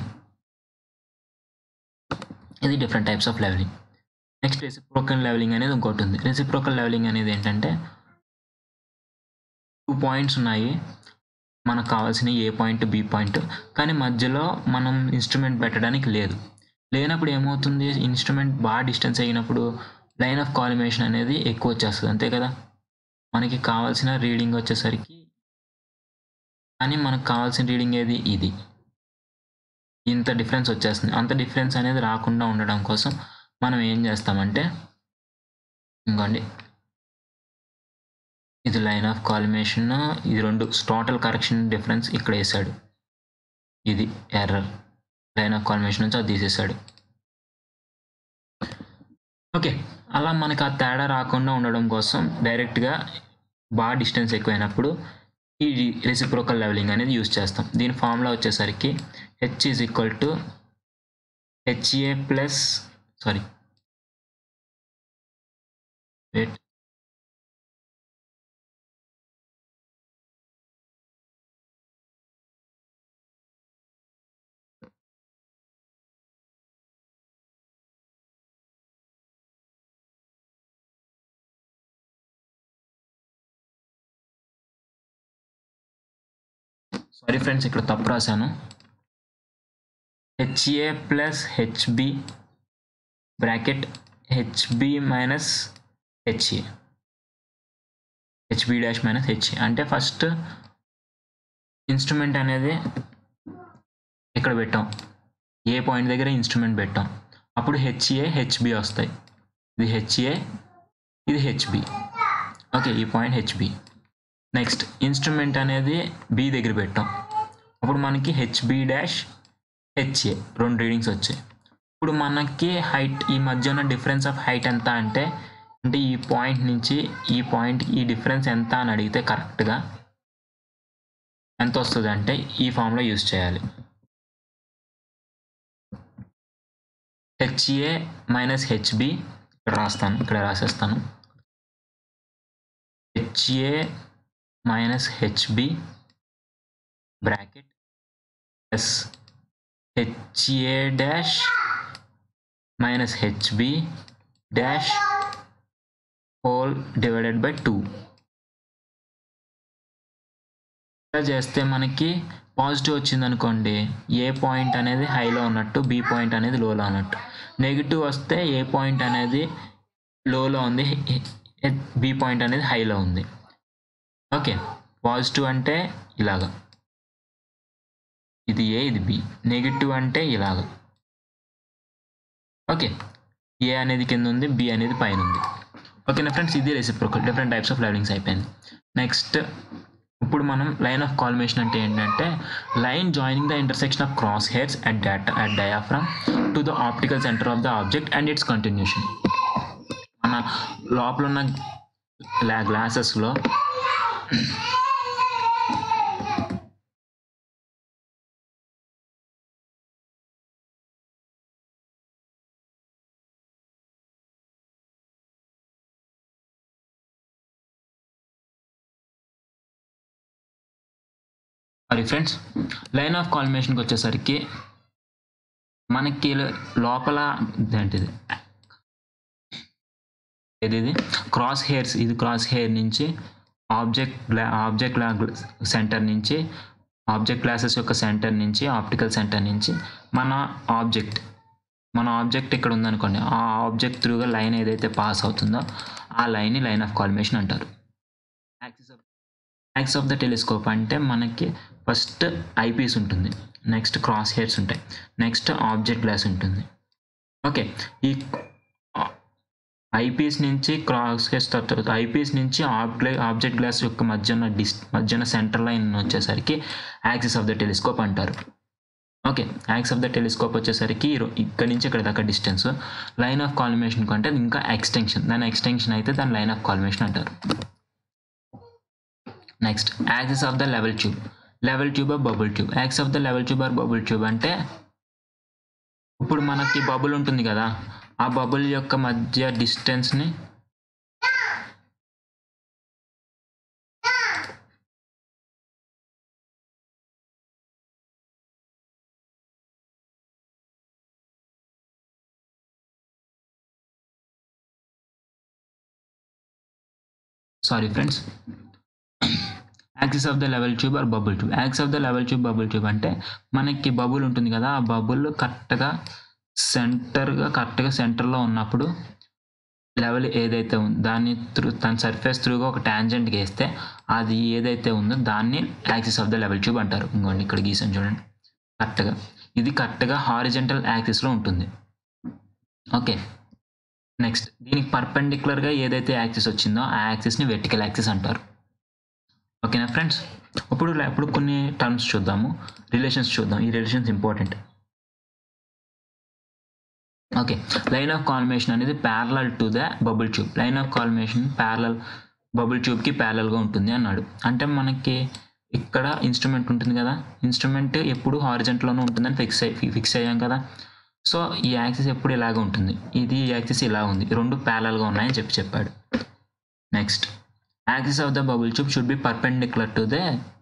ఇది different types of levelling next reciprocal levelling అనేది ఇంకోటి ఉంది రెసిప్రోకల్ లెవెలింగ్ అనేది ఏంటంటే టూ పాయింట్స్ ఉన్నాయి మనకు కావాల్సిన ఏ పాయింట్ బి పాయింట్ కానీ మధ్యలో మనం ఇన్స్ట్రుమెంట్ పెట్టడానికి లేదు లేనప్పుడు ఏమవుతుంది ఇన్స్ట్రుమెంట్ బాగా డిస్టెన్స్ అయినప్పుడు లైన్ ఆఫ్ కాలిమేషన్ అనేది ఎక్కువ వచ్చేస్తుంది అంతే కదా మనకి కావాల్సిన రీడింగ్ వచ్చేసరికి కానీ మనకు కావాల్సిన రీడింగ్ ఏది ఇది ఇంత డిఫరెన్స్ వచ్చేస్తుంది అంత డిఫరెన్స్ అనేది రాకుండా ఉండడం కోసం మనం ఏం చేస్తామంటే ఇంకోండి ఇది లైన్ ఆఫ్ కాలిమేషన్ ఇది రెండు టోటల్ కరెక్షన్ డిఫరెన్స్ ఇక్కడ వేసాడు ఇది ఎర్రర్ లైన్ ఆఫ్ కాలిమేషన్ నుంచి అది తీసేసాడు ఓకే అలా మనకు ఆ తేడా రాకుండా ఉండడం కోసం డైరెక్ట్గా బాగా డిస్టెన్స్ ఎక్కువైనప్పుడు ఈ రెసిప్రోకల్ లెవెలింగ్ అనేది యూజ్ చేస్తాం దీని ఫార్ములా వచ్చేసరికి H is equal to HA plus sorry wait sorry friends ఇక్కడ తప్పు రాశాను HA plus HB bracket HB minus HA HB dash minus HA అంటే ఫస్ట్ ఇన్స్ట్రుమెంట్ అనేది ఇక్కడ పెట్టాం ఏ పాయింట్ దగ్గర ఇన్స్ట్రుమెంట్ పెట్టాం అప్పుడు హెచ్ఏ హెచ్బి వస్తాయి ఇది హెచ్ఏ ఇది హెచ్బి ఓకే ఈ పాయింట్ హెచ్బి నెక్స్ట్ ఇన్స్ట్రుమెంట్ అనేది బి దగ్గర పెట్టాం అప్పుడు మనకి హెచ్బి డాష్ హెచ్ఏ రెండు రీడింగ్స్ వచ్చాయి ఇప్పుడు మనకి హైట్ ఈ మధ్య ఉన్న డిఫరెన్స్ ఆఫ్ హైట్ ఎంత అంటే అంటే ఈ పాయింట్ నుంచి ఈ పాయింట్ ఈ డిఫరెన్స్ ఎంత అని అడిగితే కరెక్ట్గా ఎంత వస్తుంది అంటే ఈ ఫామ్లో యూజ్ చేయాలి హెచ్ఏ మైనస్ హెచ్బి ఇక్కడ రాస్తాను ఇక్కడ రాసేస్తాను HA minus HB bracket plus HA dash minus HB dash whole divided by two ఇలా చేస్తే మనకి పాజిటివ్ వచ్చింది అనుకోండి ఏ పాయింట్ అనేది హైలో ఉన్నట్టు బి పాయింట్ అనేది లోలో ఉన్నట్టు నెగిటివ్ వస్తే ఏ పాయింట్ అనేది లోలో ఉంది బి పాయింట్ అనేది హైలో ఉంది ఓకే పాజిటివ్ అంటే ఇలాగా ఇది ఏ ఇది బి నెగిటివ్ అంటే ఇలాగా ఓకే ఏ అనేది కింద ఉంది బి అనేది పైన ఉంది ఓకేనా ఫ్రెండ్స్ ఇది reciprocal different types of levellings అయిపోయింది నెక్స్ట్ ఇప్పుడు మనం లైన్ ఆఫ్ కాల్మేషన్ అంటే ఏంటంటే line joining the intersection of cross hairs at data at diaphragm to the optical centre of the object and its continuation మన లోపల ఉన్న గ్లాసెస్లో సారీ ఫ్రెండ్స్ లైన్ ఆఫ్ కాల్మేషన్కి వచ్చేసరికి మనకి లోపల ఏంటిది ఏది ఇది క్రాస్ హెయిర్స్ ఇది క్రాస్ హెయిర్ నుంచి ఆబ్జెక్ట్ ఆబ్జెక్ట్ సెంటర్ నుంచి ఆబ్జెక్ట్ క్లాసెస్ యొక్క సెంటర్ నుంచి ఆప్టికల్ సెంటర్ నుంచి మన ఆబ్జెక్ట్ మన ఆబ్జెక్ట్ ఇక్కడ ఉందనుకోండి ఆ ఆబ్జెక్ట్ త్రూగా లైన్ ఏదైతే పాస్ అవుతుందో ఆ లైన్ని లైన్ ఆఫ్ కాల్మేషన్ అంటారు axis of axis of the telescope అంటే మనకి ఫస్ట్ ఐపీస్ ఉంటుంది నెక్స్ట్ క్రాస్ హెయిర్స్ ఉంటాయి నెక్స్ట్ ఆబ్జెక్ట్ గ్లాస్ ఉంటుంది ఓకే ఈ ఐపీస్ నుంచి క్రాస్ హెయిర్స్ తర్వాత ఐపీస్ నుంచి ఆబ్జెక్ట్ గ్లాస్ యొక్క మధ్యన డిస్ మధ్యన సెంటర్ లైన్ వచ్చేసరికి యాక్సిస్ ఆఫ్ ద టెలిస్కోప్ అంటారు okay axis of the telescope వచ్చేసరికి ఇక్కడ నుంచి ఇక్కడ దాకా డిస్టెన్స్ లైన్ ఆఫ్ కాల్మేషన్ కంటే ఇంకా ఎక్స్టెన్షన్ దాని ఎక్స్టెన్షన్ అయితే దాని లైన్ ఆఫ్ కాల్మేషన్ అంటారు next axis of the level tube level tube or bubble tube axis of the level tube or bubble tube అంటే ఇప్పుడు మనకి బబుల్ ఉంటుంది కదా ఆ బబుల్ యొక్క మధ్య డిస్టెన్స్ని sorry friends axis of the level tube or bubble tube axis of the level tube bubble tube అంటే మనకి బబుల్ ఉంటుంది కదా ఆ బబుల్ కరెక్ట్గా సెంటర్గా కరెక్ట్గా సెంటర్లో ఉన్నప్పుడు లెవెల్ ఏదైతే ఉందో దాన్ని త్రూ తన సర్ఫేస్ త్రూగా ఒక ట్యాంజెంట్ వేస్తే అది ఏదైతే ఉందో దాన్ని axis of the level tube అంటారు ఇంకోండి ఇక్కడ గీసాను చూడండి కరెక్ట్గా ఇది కరెక్ట్గా హారిజెంటల్ యాక్సిస్లో ఉంటుంది ఓకే నెక్స్ట్ దీనికి పర్పెండిక్యులర్గా ఏదైతే యాక్సిస్ వచ్చిందో ఆ యాక్సిస్ని వెర్టికల్ యాక్సిస్ అంటారు ఓకేనా ఫ్రెండ్స్ ఇప్పుడు ఇప్పుడు కొన్ని టర్మ్స్ చూద్దాము రిలేషన్స్ చూద్దాం ఈ relations important okay line of collimation అనేది parallel to the bubble tube line of collimation parallel bubble ట్యూబ్కి ప్యారలల్గా ఉంటుంది అన్నాడు అంటే మనకి ఇక్కడ ఇన్స్ట్రుమెంట్ ఉంటుంది కదా ఇన్స్ట్రుమెంట్ ఎప్పుడు హారిజెంట్లోనే ఉంటుందని ఫిక్స్ అయ్యి ఫిక్స్ అయ్యాం కదా సో ఈ యాక్సిస్ ఎప్పుడు ఇలాగ ఉంటుంది ఇది ఈ యాక్సిస్ ఇలా ఉంది రెండు ప్యారలల్గా ఉన్నాయని చెప్పి చెప్పాడు next axis of the bubble tube should be perpendicular to the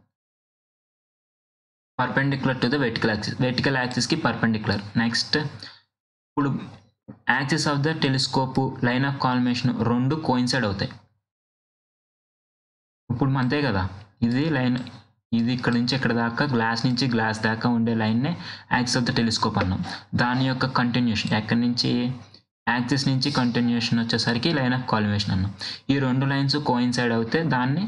perpendicular to the vertical axis vertical యాక్సిస్కి పర్పెండిక్యులర్ నెక్స్ట్ ఇప్పుడు axis of the telescope line of collimation రెండు కోయిన్సైడ్ అవుతాయి ఇప్పుడు అంతే కదా ఇది లైన్ ఇది ఇక్కడ నుంచి ఇక్కడ దాకా గ్లాస్ నుంచి గ్లాస్ దాకా ఉండే లైన్నే యాక్సిస్ ఆఫ్ ద టెలిస్కోప్ అన్నాం దాని యొక్క కంటిన్యూషన్ ఎక్కడి నుంచి యాక్సిస్ నుంచి కంటిన్యూషన్ వచ్చేసరికి లైన్ ఆఫ్ కాల్మేషన్ అన్నాం ఈ రెండు లైన్స్ కోయిన్సైడ్ అవుతే దాన్ని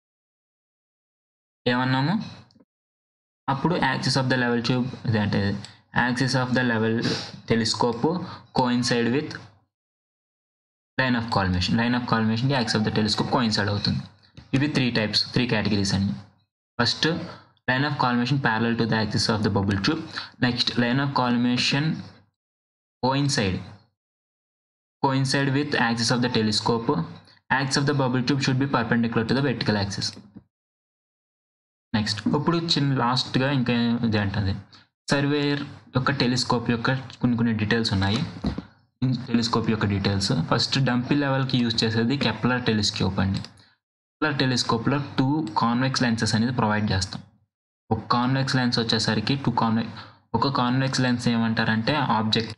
ఏమన్నాము అప్పుడు axis of the level tube ఇదంటే axis of the level telescope coincide with line of collimation line of కాల్మేషన్కి axis of the telescope coincide అవుతుంది ఇవి త్రీ టైప్స్ త్రీ కేటగిరీస్ అన్ని first line of collimation parallel to the axis of the bubble tube next line of collimation coincide coincide with axis of the telescope axis of the bubble tube should be perpendicular to the vertical axis next ఇప్పుడు చిన్న లాస్ట్గా ఇంకా ఇది అంటుంది surveyor యొక్క telescope యొక్క కొన్ని కొన్ని డీటెయిల్స్ ఉన్నాయి టెలిస్కోప్ యొక్క డీటెయిల్స్ ఫస్ట్ డంపీ లెవెల్కి యూజ్ చేసేది కెప్లర్ టెలిస్కోప్ అండి కెప్లర్ టెలిస్కోప్లో టూ కాన్వెక్స్ లెన్సెస్ అనేది ప్రొవైడ్ చేస్తాం ఒక కాన్వెక్స్ లెన్స్ వచ్చేసరికి టూ కాన్వెక్స్ ఒక కాన్వెక్స్ లెన్స్ ఏమంటారంటే ఆబ్జెక్ట్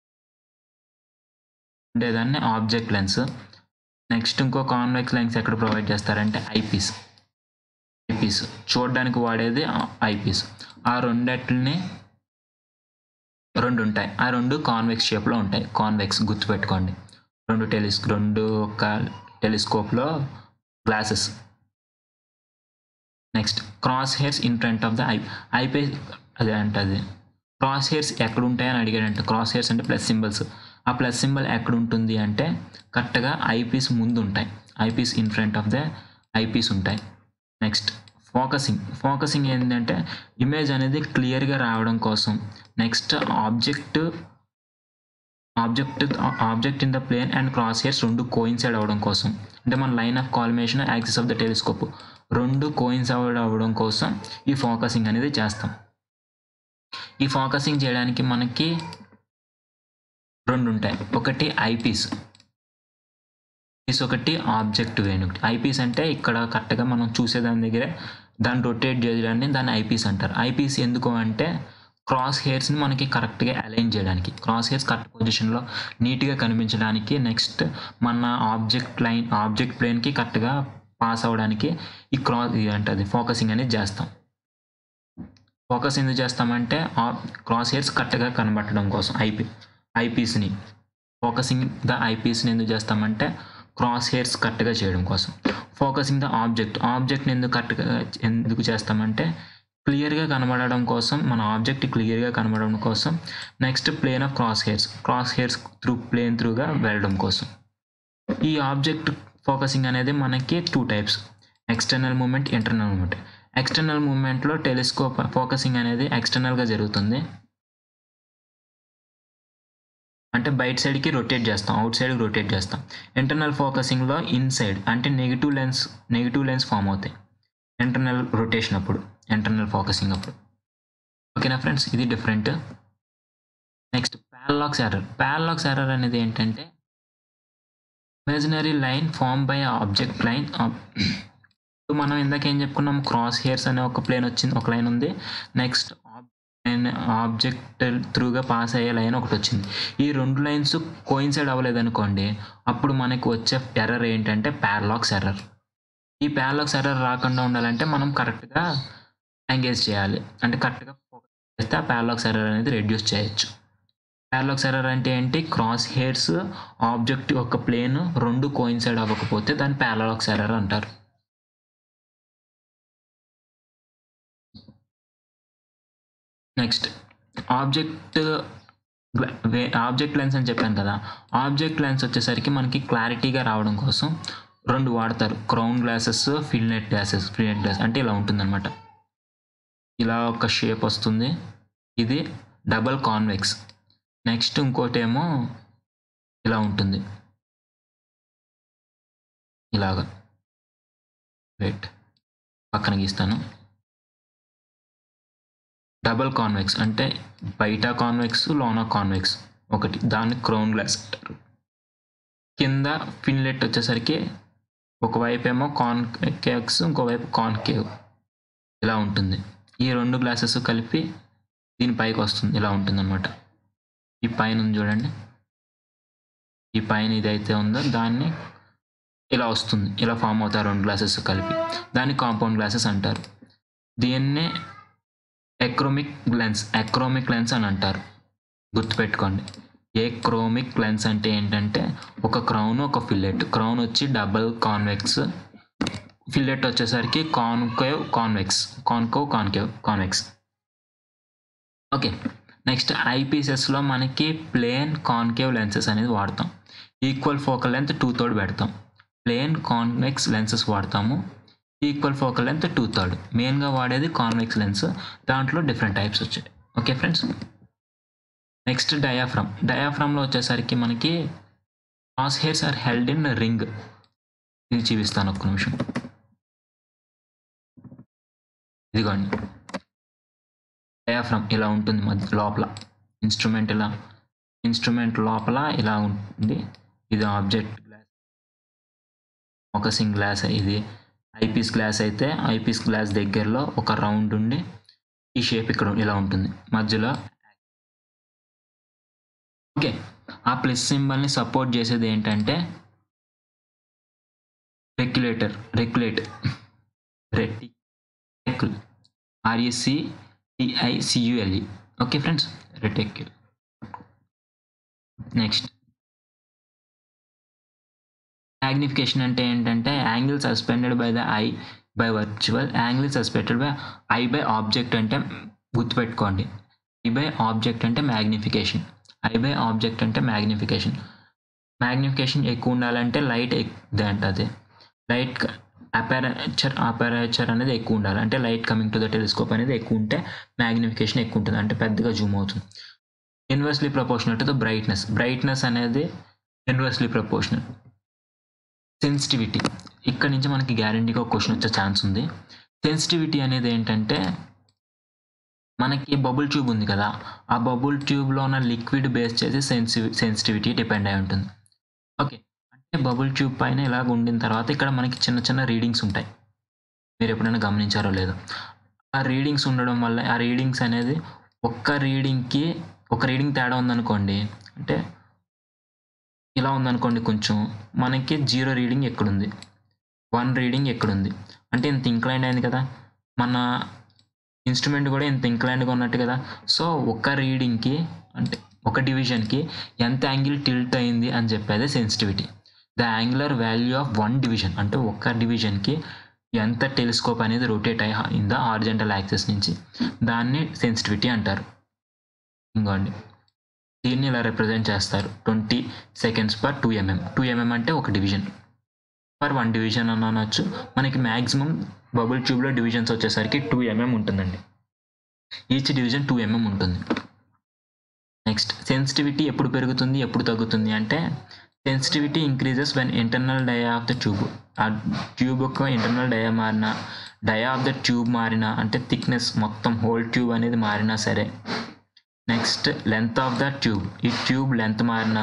ఉండేదాన్ని ఆబ్జెక్ట్ లెన్స్ నెక్స్ట్ ఇంకో కాన్వెక్స్ లెన్స్ ఎక్కడ ప్రొవైడ్ చేస్తారంటే ఐపీస్ ఐపీస్ చూడడానికి వాడేది ఐపీస్ ఆ రెండట్లని రెండు ఉంటాయి ఆ రెండు కాన్వెక్స్ షేప్లో ఉంటాయి కాన్వెక్స్ గుర్తుపెట్టుకోండి రెండు టెలిస్ రెండు ఒక టెలిస్కోప్లో glasses next cross hairs in front of the eye ఐపీ అదే అంటది క్రాస్ హెయిర్స్ ఎక్కడ ఉంటాయని అడిగాడంటే క్రాస్ హెయిర్స్ అంటే ప్లస్ సింబల్స్ ఆ ప్లస్ సింబల్ ఎక్కడ ఉంటుంది అంటే కరెక్ట్గా ఐపీస్ ముందు ఉంటాయి eyepiece in front of the eyepiece ఉంటాయి నెక్స్ట్ ఫోకసింగ్ ఫోకసింగ్ ఏంటంటే ఇమేజ్ అనేది క్లియర్గా రావడం కోసం next object object object in the plane and cross hairs రెండు కోయిన్సైడ్ అవ్వడం కోసం అంటే మన line of collimation axis of the telescope రెండు కోయిన్సైడ్ అవ్వడం కోసం ఈ ఫోకసింగ్ అనేది చేస్తాం ఈ ఫోకసింగ్ చేయడానికి మనకి రెండు ఉంటాయి ఒకటి ఐపీస్ పీస్ ఒకటి ఆబ్జెక్ట్ వేణు ఐపీస్ అంటే ఇక్కడ కరెక్ట్గా మనం చూసేదాని దగ్గరే దాన్ని రొటేట్ చేయడాన్ని దాన్ని ఐపీస్ అంటారు ఐపీస్ ఎందుకు అంటే క్రాస్ హెయిర్స్ని మనకి కరెక్ట్గా అలైన్ చేయడానికి క్రాస్ హెయిర్స్ కరెక్ట్ పొజిషన్లో నీట్గా కనిపించడానికి నెక్స్ట్ మన ఆబ్జెక్ట్ లైన్ ఆబ్జెక్ట్ ప్లేన్కి కరెక్ట్గా పాస్ అవ్వడానికి ఈ క్రాస్ అంటే ఫోకసింగ్ అనేది చేస్తాం ఫోకస్ ఎందుకు చేస్తామంటే క్రాస్ హెయిర్స్ కరెక్ట్గా కనబట్టడం కోసం ఐపీ ఐపీస్ని ఫోకసింగ్ ద ఐపీస్ని ఎందుకు చేస్తామంటే క్రాస్ హెయిర్స్ కరెక్ట్గా చేయడం కోసం ఫోకసింగ్ ద ఆబ్జెక్ట్ ఆబ్జెక్ట్ని ఎందుకు కరెక్ట్గా ఎందుకు చేస్తామంటే క్లియర్గా కనబడడం కోసం మన ఆబ్జెక్ట్ క్లియర్గా కనబడడం కోసం next plane of cross hairs cross hairs through plane త్రూగా వెళ్ళడం కోసం ఈ ఆబ్జెక్ట్ ఫోకసింగ్ అనేది మనకి two types external moment internal moment external మూమెంట్లో టెలిస్కోప్ ఫోకసింగ్ అనేది ఎక్స్టర్నల్గా జరుగుతుంది అంటే బయట సైడ్కి రొటేట్ చేస్తాం అవుట్ సైడ్కి రొటేట్ చేస్తాం ఇంటర్నల్ ఫోకసింగ్లో ఇన్సైడ్ అంటే negative lens negative lens form అవుతాయి ఇంటర్నల్ రొటేషన్ అప్పుడు ఇంటర్నల్ ఫోకసింగ్ అప్పుడు ఓకేనా ఫ్రెండ్స్ ఇది different next parallax error parallax error అనేది ఏంటంటే imaginary line form by object line మనం ఇందాక ఏం చెప్పుకున్నాం క్రాస్ హెయిర్స్ అనే ఒక ప్లేన్ వచ్చింది ఒక లైన్ ఉంది నెక్స్ట్ ఆబ్జెక్ట్ త్రూగా పాస్ అయ్యే లైన్ ఒకటి వచ్చింది ఈ రెండు లైన్స్ కోయిన్సైడ్ అవ్వలేదు అనుకోండి అప్పుడు మనకి వచ్చే ఎర్రర్ ఏంటంటే ప్యారలాక్స్ ఎర్రర్ ఈ ప్యారలాక్స్ ఎర్రర్ రాకుండా ఉండాలంటే మనం కరెక్ట్గా ఎంగేజ్ చేయాలి అంటే కరెక్ట్గా ఫోకస్ చేస్తే ఆ ప్యారలాక్స్ ఎర్రర్ అనేది రెడ్యూస్ చేయొచ్చు ప్యారలాక్స్ ఎర్రర్ అంటే ఏంటి క్రాస్ హెయిర్స్ ఆబ్జెక్ట్ యొక్క ప్లేన్ రెండు కోయిన్సైడ్ అవ్వకపోతే దాన్ని ప్యారలాక్స్ ఎర్రర్ అంటారు నెక్స్ట్ ఆబ్జెక్ట్ ఆబ్జెక్ట్ లెన్స్ అని చెప్పాను కదా ఆబ్జెక్ట్ లెన్స్ వచ్చేసరికి మనకి క్లారిటీగా రావడం కోసం రెండు వాడతారు crown glasses flint glasses flint glass అంటే ఇలా ఉంటుందన్నమాట ఇలా ఒక షేప్ వస్తుంది ఇది డబల్ కాన్వెక్స్ నెక్స్ట్ ఇంకోటి ఏమో ఇలా ఉంటుంది ఇలాగా వెయిట్ పక్కన గీస్తాను డబల్ కాన్వెక్స్ అంటే బయట కాన్వెక్స్ లోన కాన్వెక్స్ ఒకటి దాన్ని క్రౌన్ గ్లాస్ అంటారు కింద ఫిన్లెట్ వచ్చేసరికి ఒకవైపు ఏమో కాన్కేవ్స్ ఇంకోవైపు కాన్కేవ్ ఇలా ఉంటుంది ఈ రెండు గ్లాసెస్ కలిపి దీని పైకి వస్తుంది ఇలా ఉంటుంది అనమాట ఈ పైన ఉంది చూడండి ఈ పైన ఇదైతే ఉందో దాన్ని ఇలా వస్తుంది ఇలా ఫామ్ అవుతాయి రెండు గ్లాసెస్ కలిపి దాన్ని కాంపౌండ్ గ్లాసెస్ అంటారు దీన్నే ఎక్రోమిక్ లెన్స్ ఎక్రోమిక్ లెన్స్ అని అంటారు గుర్తుపెట్టుకోండి ఏ క్రోమిక్ లెన్స్ అంటే ఏంటంటే ఒక క్రౌన్ ఒక ఫిల్లెట్ క్రౌన్ వచ్చి డబల్ కాన్వెక్స్ ఫిల్లెట్ వచ్చేసరికి concave convex concave concave convex okay next ఐపీసెస్లో మనకి ప్లేన్ కాన్కేవ్ లెన్సెస్ అనేది వాడతాం equal focal length two third పెడతాం ప్లేన్ కాన్వెక్స్ లెన్సెస్ వాడతాము equal focal length two third మెయిన్గా వాడేది కాన్వెక్స్ లెన్స్ దాంట్లో డిఫరెంట్ టైప్స్ వచ్చాయి ఓకే ఫ్రెండ్స్ నెక్స్ట్ డయాఫ్రమ్ డయాఫ్రమ్లో వచ్చేసరికి మనకి cross hairs are held in ring ఇది చూపిస్తాను ఒక్క నిమిషం ఇదిగోండి డయాఫ్రమ్ ఇలా ఉంటుంది మధ్య లోపల ఇన్స్ట్రుమెంట్ ఇలా ఇన్స్ట్రుమెంట్ లోపల ఇలా ఉంటుంది ఇది ఆబ్జెక్ట్ గ్లాస్ ఫోకసింగ్ గ్లాస్ ఇది ఐపీస్ గ్లాస్ అయితే ఐపీస్ గ్లాస్ దగ్గరలో ఒక రౌండ్ ఉండి ఈ షేప్ ఇక్కడ ఇలా ఉంటుంది మధ్యలో ఓకే ఆ ప్లస్ సింబల్ని సపోర్ట్ చేసేది ఏంటంటే regulator regulate reticule R E C T I C U L E okay friends reticule next magnification అంటే ఏంటంటే angle suspended by the eye by virtual angle suspended by eye by object అంటే గుర్తుపెట్టుకోండి ఐ బై ఆబ్జెక్ట్ అంటే మ్యాగ్నిఫికేషన్ ఐ బై ఆబ్జెక్ట్ అంటే magnification magnification ఎక్కువ ఉండాలంటే light ఎక్కువ అంటది లైట్ అపారేచర్ అపారేచర్ అనేది ఎక్కువ ఉండాలి అంటే light coming to the telescope అనేది ఎక్కువ ఉంటే మ్యాగ్నిఫికేషన్ ఎక్కువ ఉంటుంది అంటే పెద్దగా జూమ్ అవుతుంది inversely proportional to the brightness brightness అనేది ఇన్వర్స్లీ ప్రపోర్షనల్ సెన్సిటివిటీ ఇక్కడ నుంచి మనకి గ్యారంటీగా ఒక క్వశ్చన్ వచ్చే ఛాన్స్ ఉంది సెన్సిటివిటీ అనేది ఏంటంటే మనకి బబుల్ ట్యూబ్ ఉంది కదా ఆ బబుల్ ట్యూబ్లో ఉన్న లిక్విడ్ బేస్ చేసి సెన్సి సెన్సిటివిటీ డిపెండ్ అయి ఉంటుంది ఓకే అంటే బబుల్ ట్యూబ్ పైన ఇలాగ ఉండిన తర్వాత ఇక్కడ మనకి చిన్న చిన్న రీడింగ్స్ ఉంటాయి మీరు ఎప్పుడైనా గమనించారో లేదో ఆ రీడింగ్స్ ఉండడం వల్ల ఆ రీడింగ్స్ అనేది ఒక్క రీడింగ్కి ఒక రీడింగ్ తేడా ఉందనుకోండి అంటే ఇలా ఉందనుకోండి కొంచెం మనకి జీరో రీడింగ్ ఎక్కడుంది వన్ రీడింగ్ ఎక్కడుంది అంటే ఇంత ఇంక్లైండ్ అయింది కదా మన ఇన్స్ట్రుమెంట్ కూడా ఇంత ఇంక్లైండ్గా ఉన్నట్టు కదా సో ఒక రీడింగ్కి అంటే ఒక డివిజన్కి ఎంత యాంగిల్ టిల్ట్ అయింది అని చెప్పేది sensitivity the angular value of one division అంటే ఒక డివిజన్కి ఎంత టెలిస్కోప్ అనేది రొటేట్ అయ్యి ఇన్ ద ఆర్జెంటల్ యాక్సెస్ నుంచి దాన్ని సెన్సిటివిటీ అంటారు ఇంకోండి దీన్ని ఇలా రిప్రజెంట్ చేస్తారు twenty seconds per two mm two mm అంటే ఒక డివిజన్ పర్ వన్ డివిజన్ అని అనొచ్చు మనకి మ్యాక్సిమం బబుల్ ట్యూబ్లో డివిజన్స్ వచ్చేసరికి టూ ఎంఎం ఉంటుందండి ఈచ్ డివిజన్ టూ ఎంఎం ఉంటుంది నెక్స్ట్ సెన్సిటివిటీ ఎప్పుడు పెరుగుతుంది ఎప్పుడు తగ్గుతుంది అంటే sensitivity increases when internal dia of the tube ఆ ట్యూబ్ యొక్క ఇంటర్నల్ డయా మారినా డయా ఆఫ్ ద ట్యూబ్ మారినా అంటే థిక్నెస్ మొత్తం హోల్ ట్యూబ్ అనేది మారినా సరే next length of the tube ఈ ట్యూబ్ లెంత్ మారినా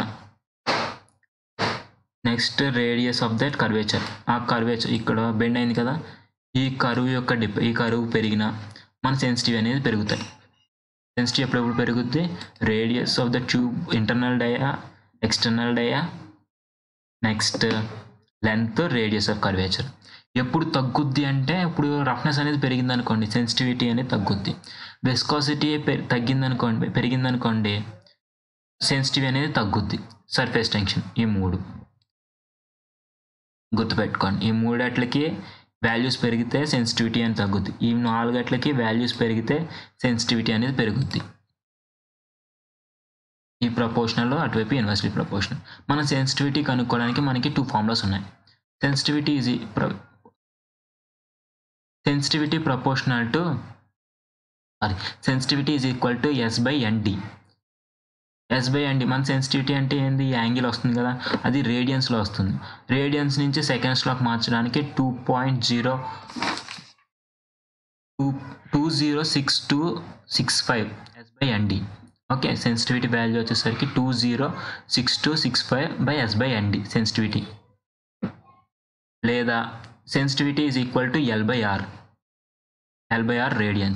next radius of that curvature ఆ కర్వేచర్ ఇక్కడ బెండ్ అయింది కదా ఈ కరువు యొక్క డిప్ ఈ కరువు పెరిగిన మన సెన్సిటివ్ అనేది పెరుగుతాయి సెన్సిటివ్ ఎప్పుడెప్పుడు పెరుగుద్ది radius of the tube internal dia external dia next length radius of curvature ఎప్పుడు తగ్గుద్ది అంటే ఇప్పుడు రఫ్నెస్ అనేది పెరిగింది అనుకోండి సెన్సిటివిటీ అనేది తగ్గుద్ది వెస్కాసిటీ తగ్గింది అనుకోండి పెరిగింది అనుకోండి సెన్సిటివ్ అనేది తగ్గుద్ది సర్ఫేస్ టెన్షన్ ఈ మూడు గుర్తుపెట్టుకోండి ఈ మూడట్లకి వాల్యూస్ పెరిగితే సెన్సిటివిటీ అనేది తగ్గుద్ది ఈ నాలుగట్లకి వాల్యూస్ పెరిగితే సెన్సిటివిటీ అనేది పెరుగుద్ది ఈ ప్రపోర్షనల్లో అటువైపు ఇన్వర్స్లీ ప్రపోర్షనల్ మన సెన్సిటివిటీ కనుక్కోవడానికి మనకి టూ ఫార్ములాస్ ఉన్నాయి sensitivity is sensitivity proportional to sorry sensitivity is equal to S by N D S by N D మన సెన్సిటివిటీ అంటే ఏంది యాంగిల్ వస్తుంది కదా అది రేడియన్స్లో వస్తుంది రేడియన్స్ నుంచి సెకండ్స్లోకి మార్చడానికి two point zero two two zero six two six five S by N D okay sensitivity value వచ్చేసరికి two zero six two six five by S by N D sensitivity లేదా sensitivity is equal to L by R L by R radians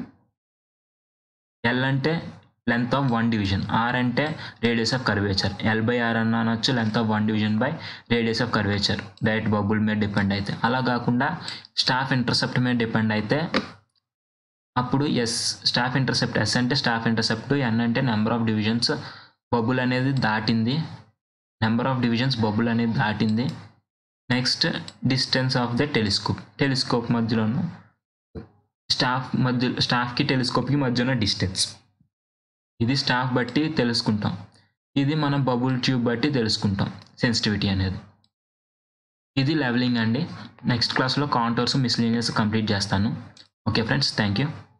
L అంటే length of one division R అంటే radius of curvature L by R అన్న అనొచ్చు length of one division by radius of curvature direct bubble మీద depend అయితే అలా కాకుండా staff intercept మీద depend అయితే అప్పుడు ఎస్ స్టాఫ్ ఇంటర్సెప్ట్ ఎస్ అంటే స్టాఫ్ ఇంటర్సెప్ట్ ఎన్ అంటే నెంబర్ ఆఫ్ డివిజన్స్ బబుల్ అనేది దాటింది నెంబర్ ఆఫ్ డివిజన్స్ బబుల్ అనేది దాటింది next distance of the telescope telescope మధ్యలోను స్టాఫ్ మధ్య స్టాఫ్కి టెలిస్కోప్కి మధ్య ఉన్న డిస్టెన్స్ ఇది స్టాఫ్ బట్టి తెలుసుకుంటాం ఇది మనం బబుల్ ట్యూబ్ బట్టి తెలుసుకుంటాం సెన్సిటివిటీ అనేది ఇది లెవెలింగ్ అండి నెక్స్ట్ క్లాస్లో కాంటోర్స్ మిస్లీనియస్ కంప్లీట్ చేస్తాను ఓకే ఫ్రెండ్స్ థ్యాంక్ యూ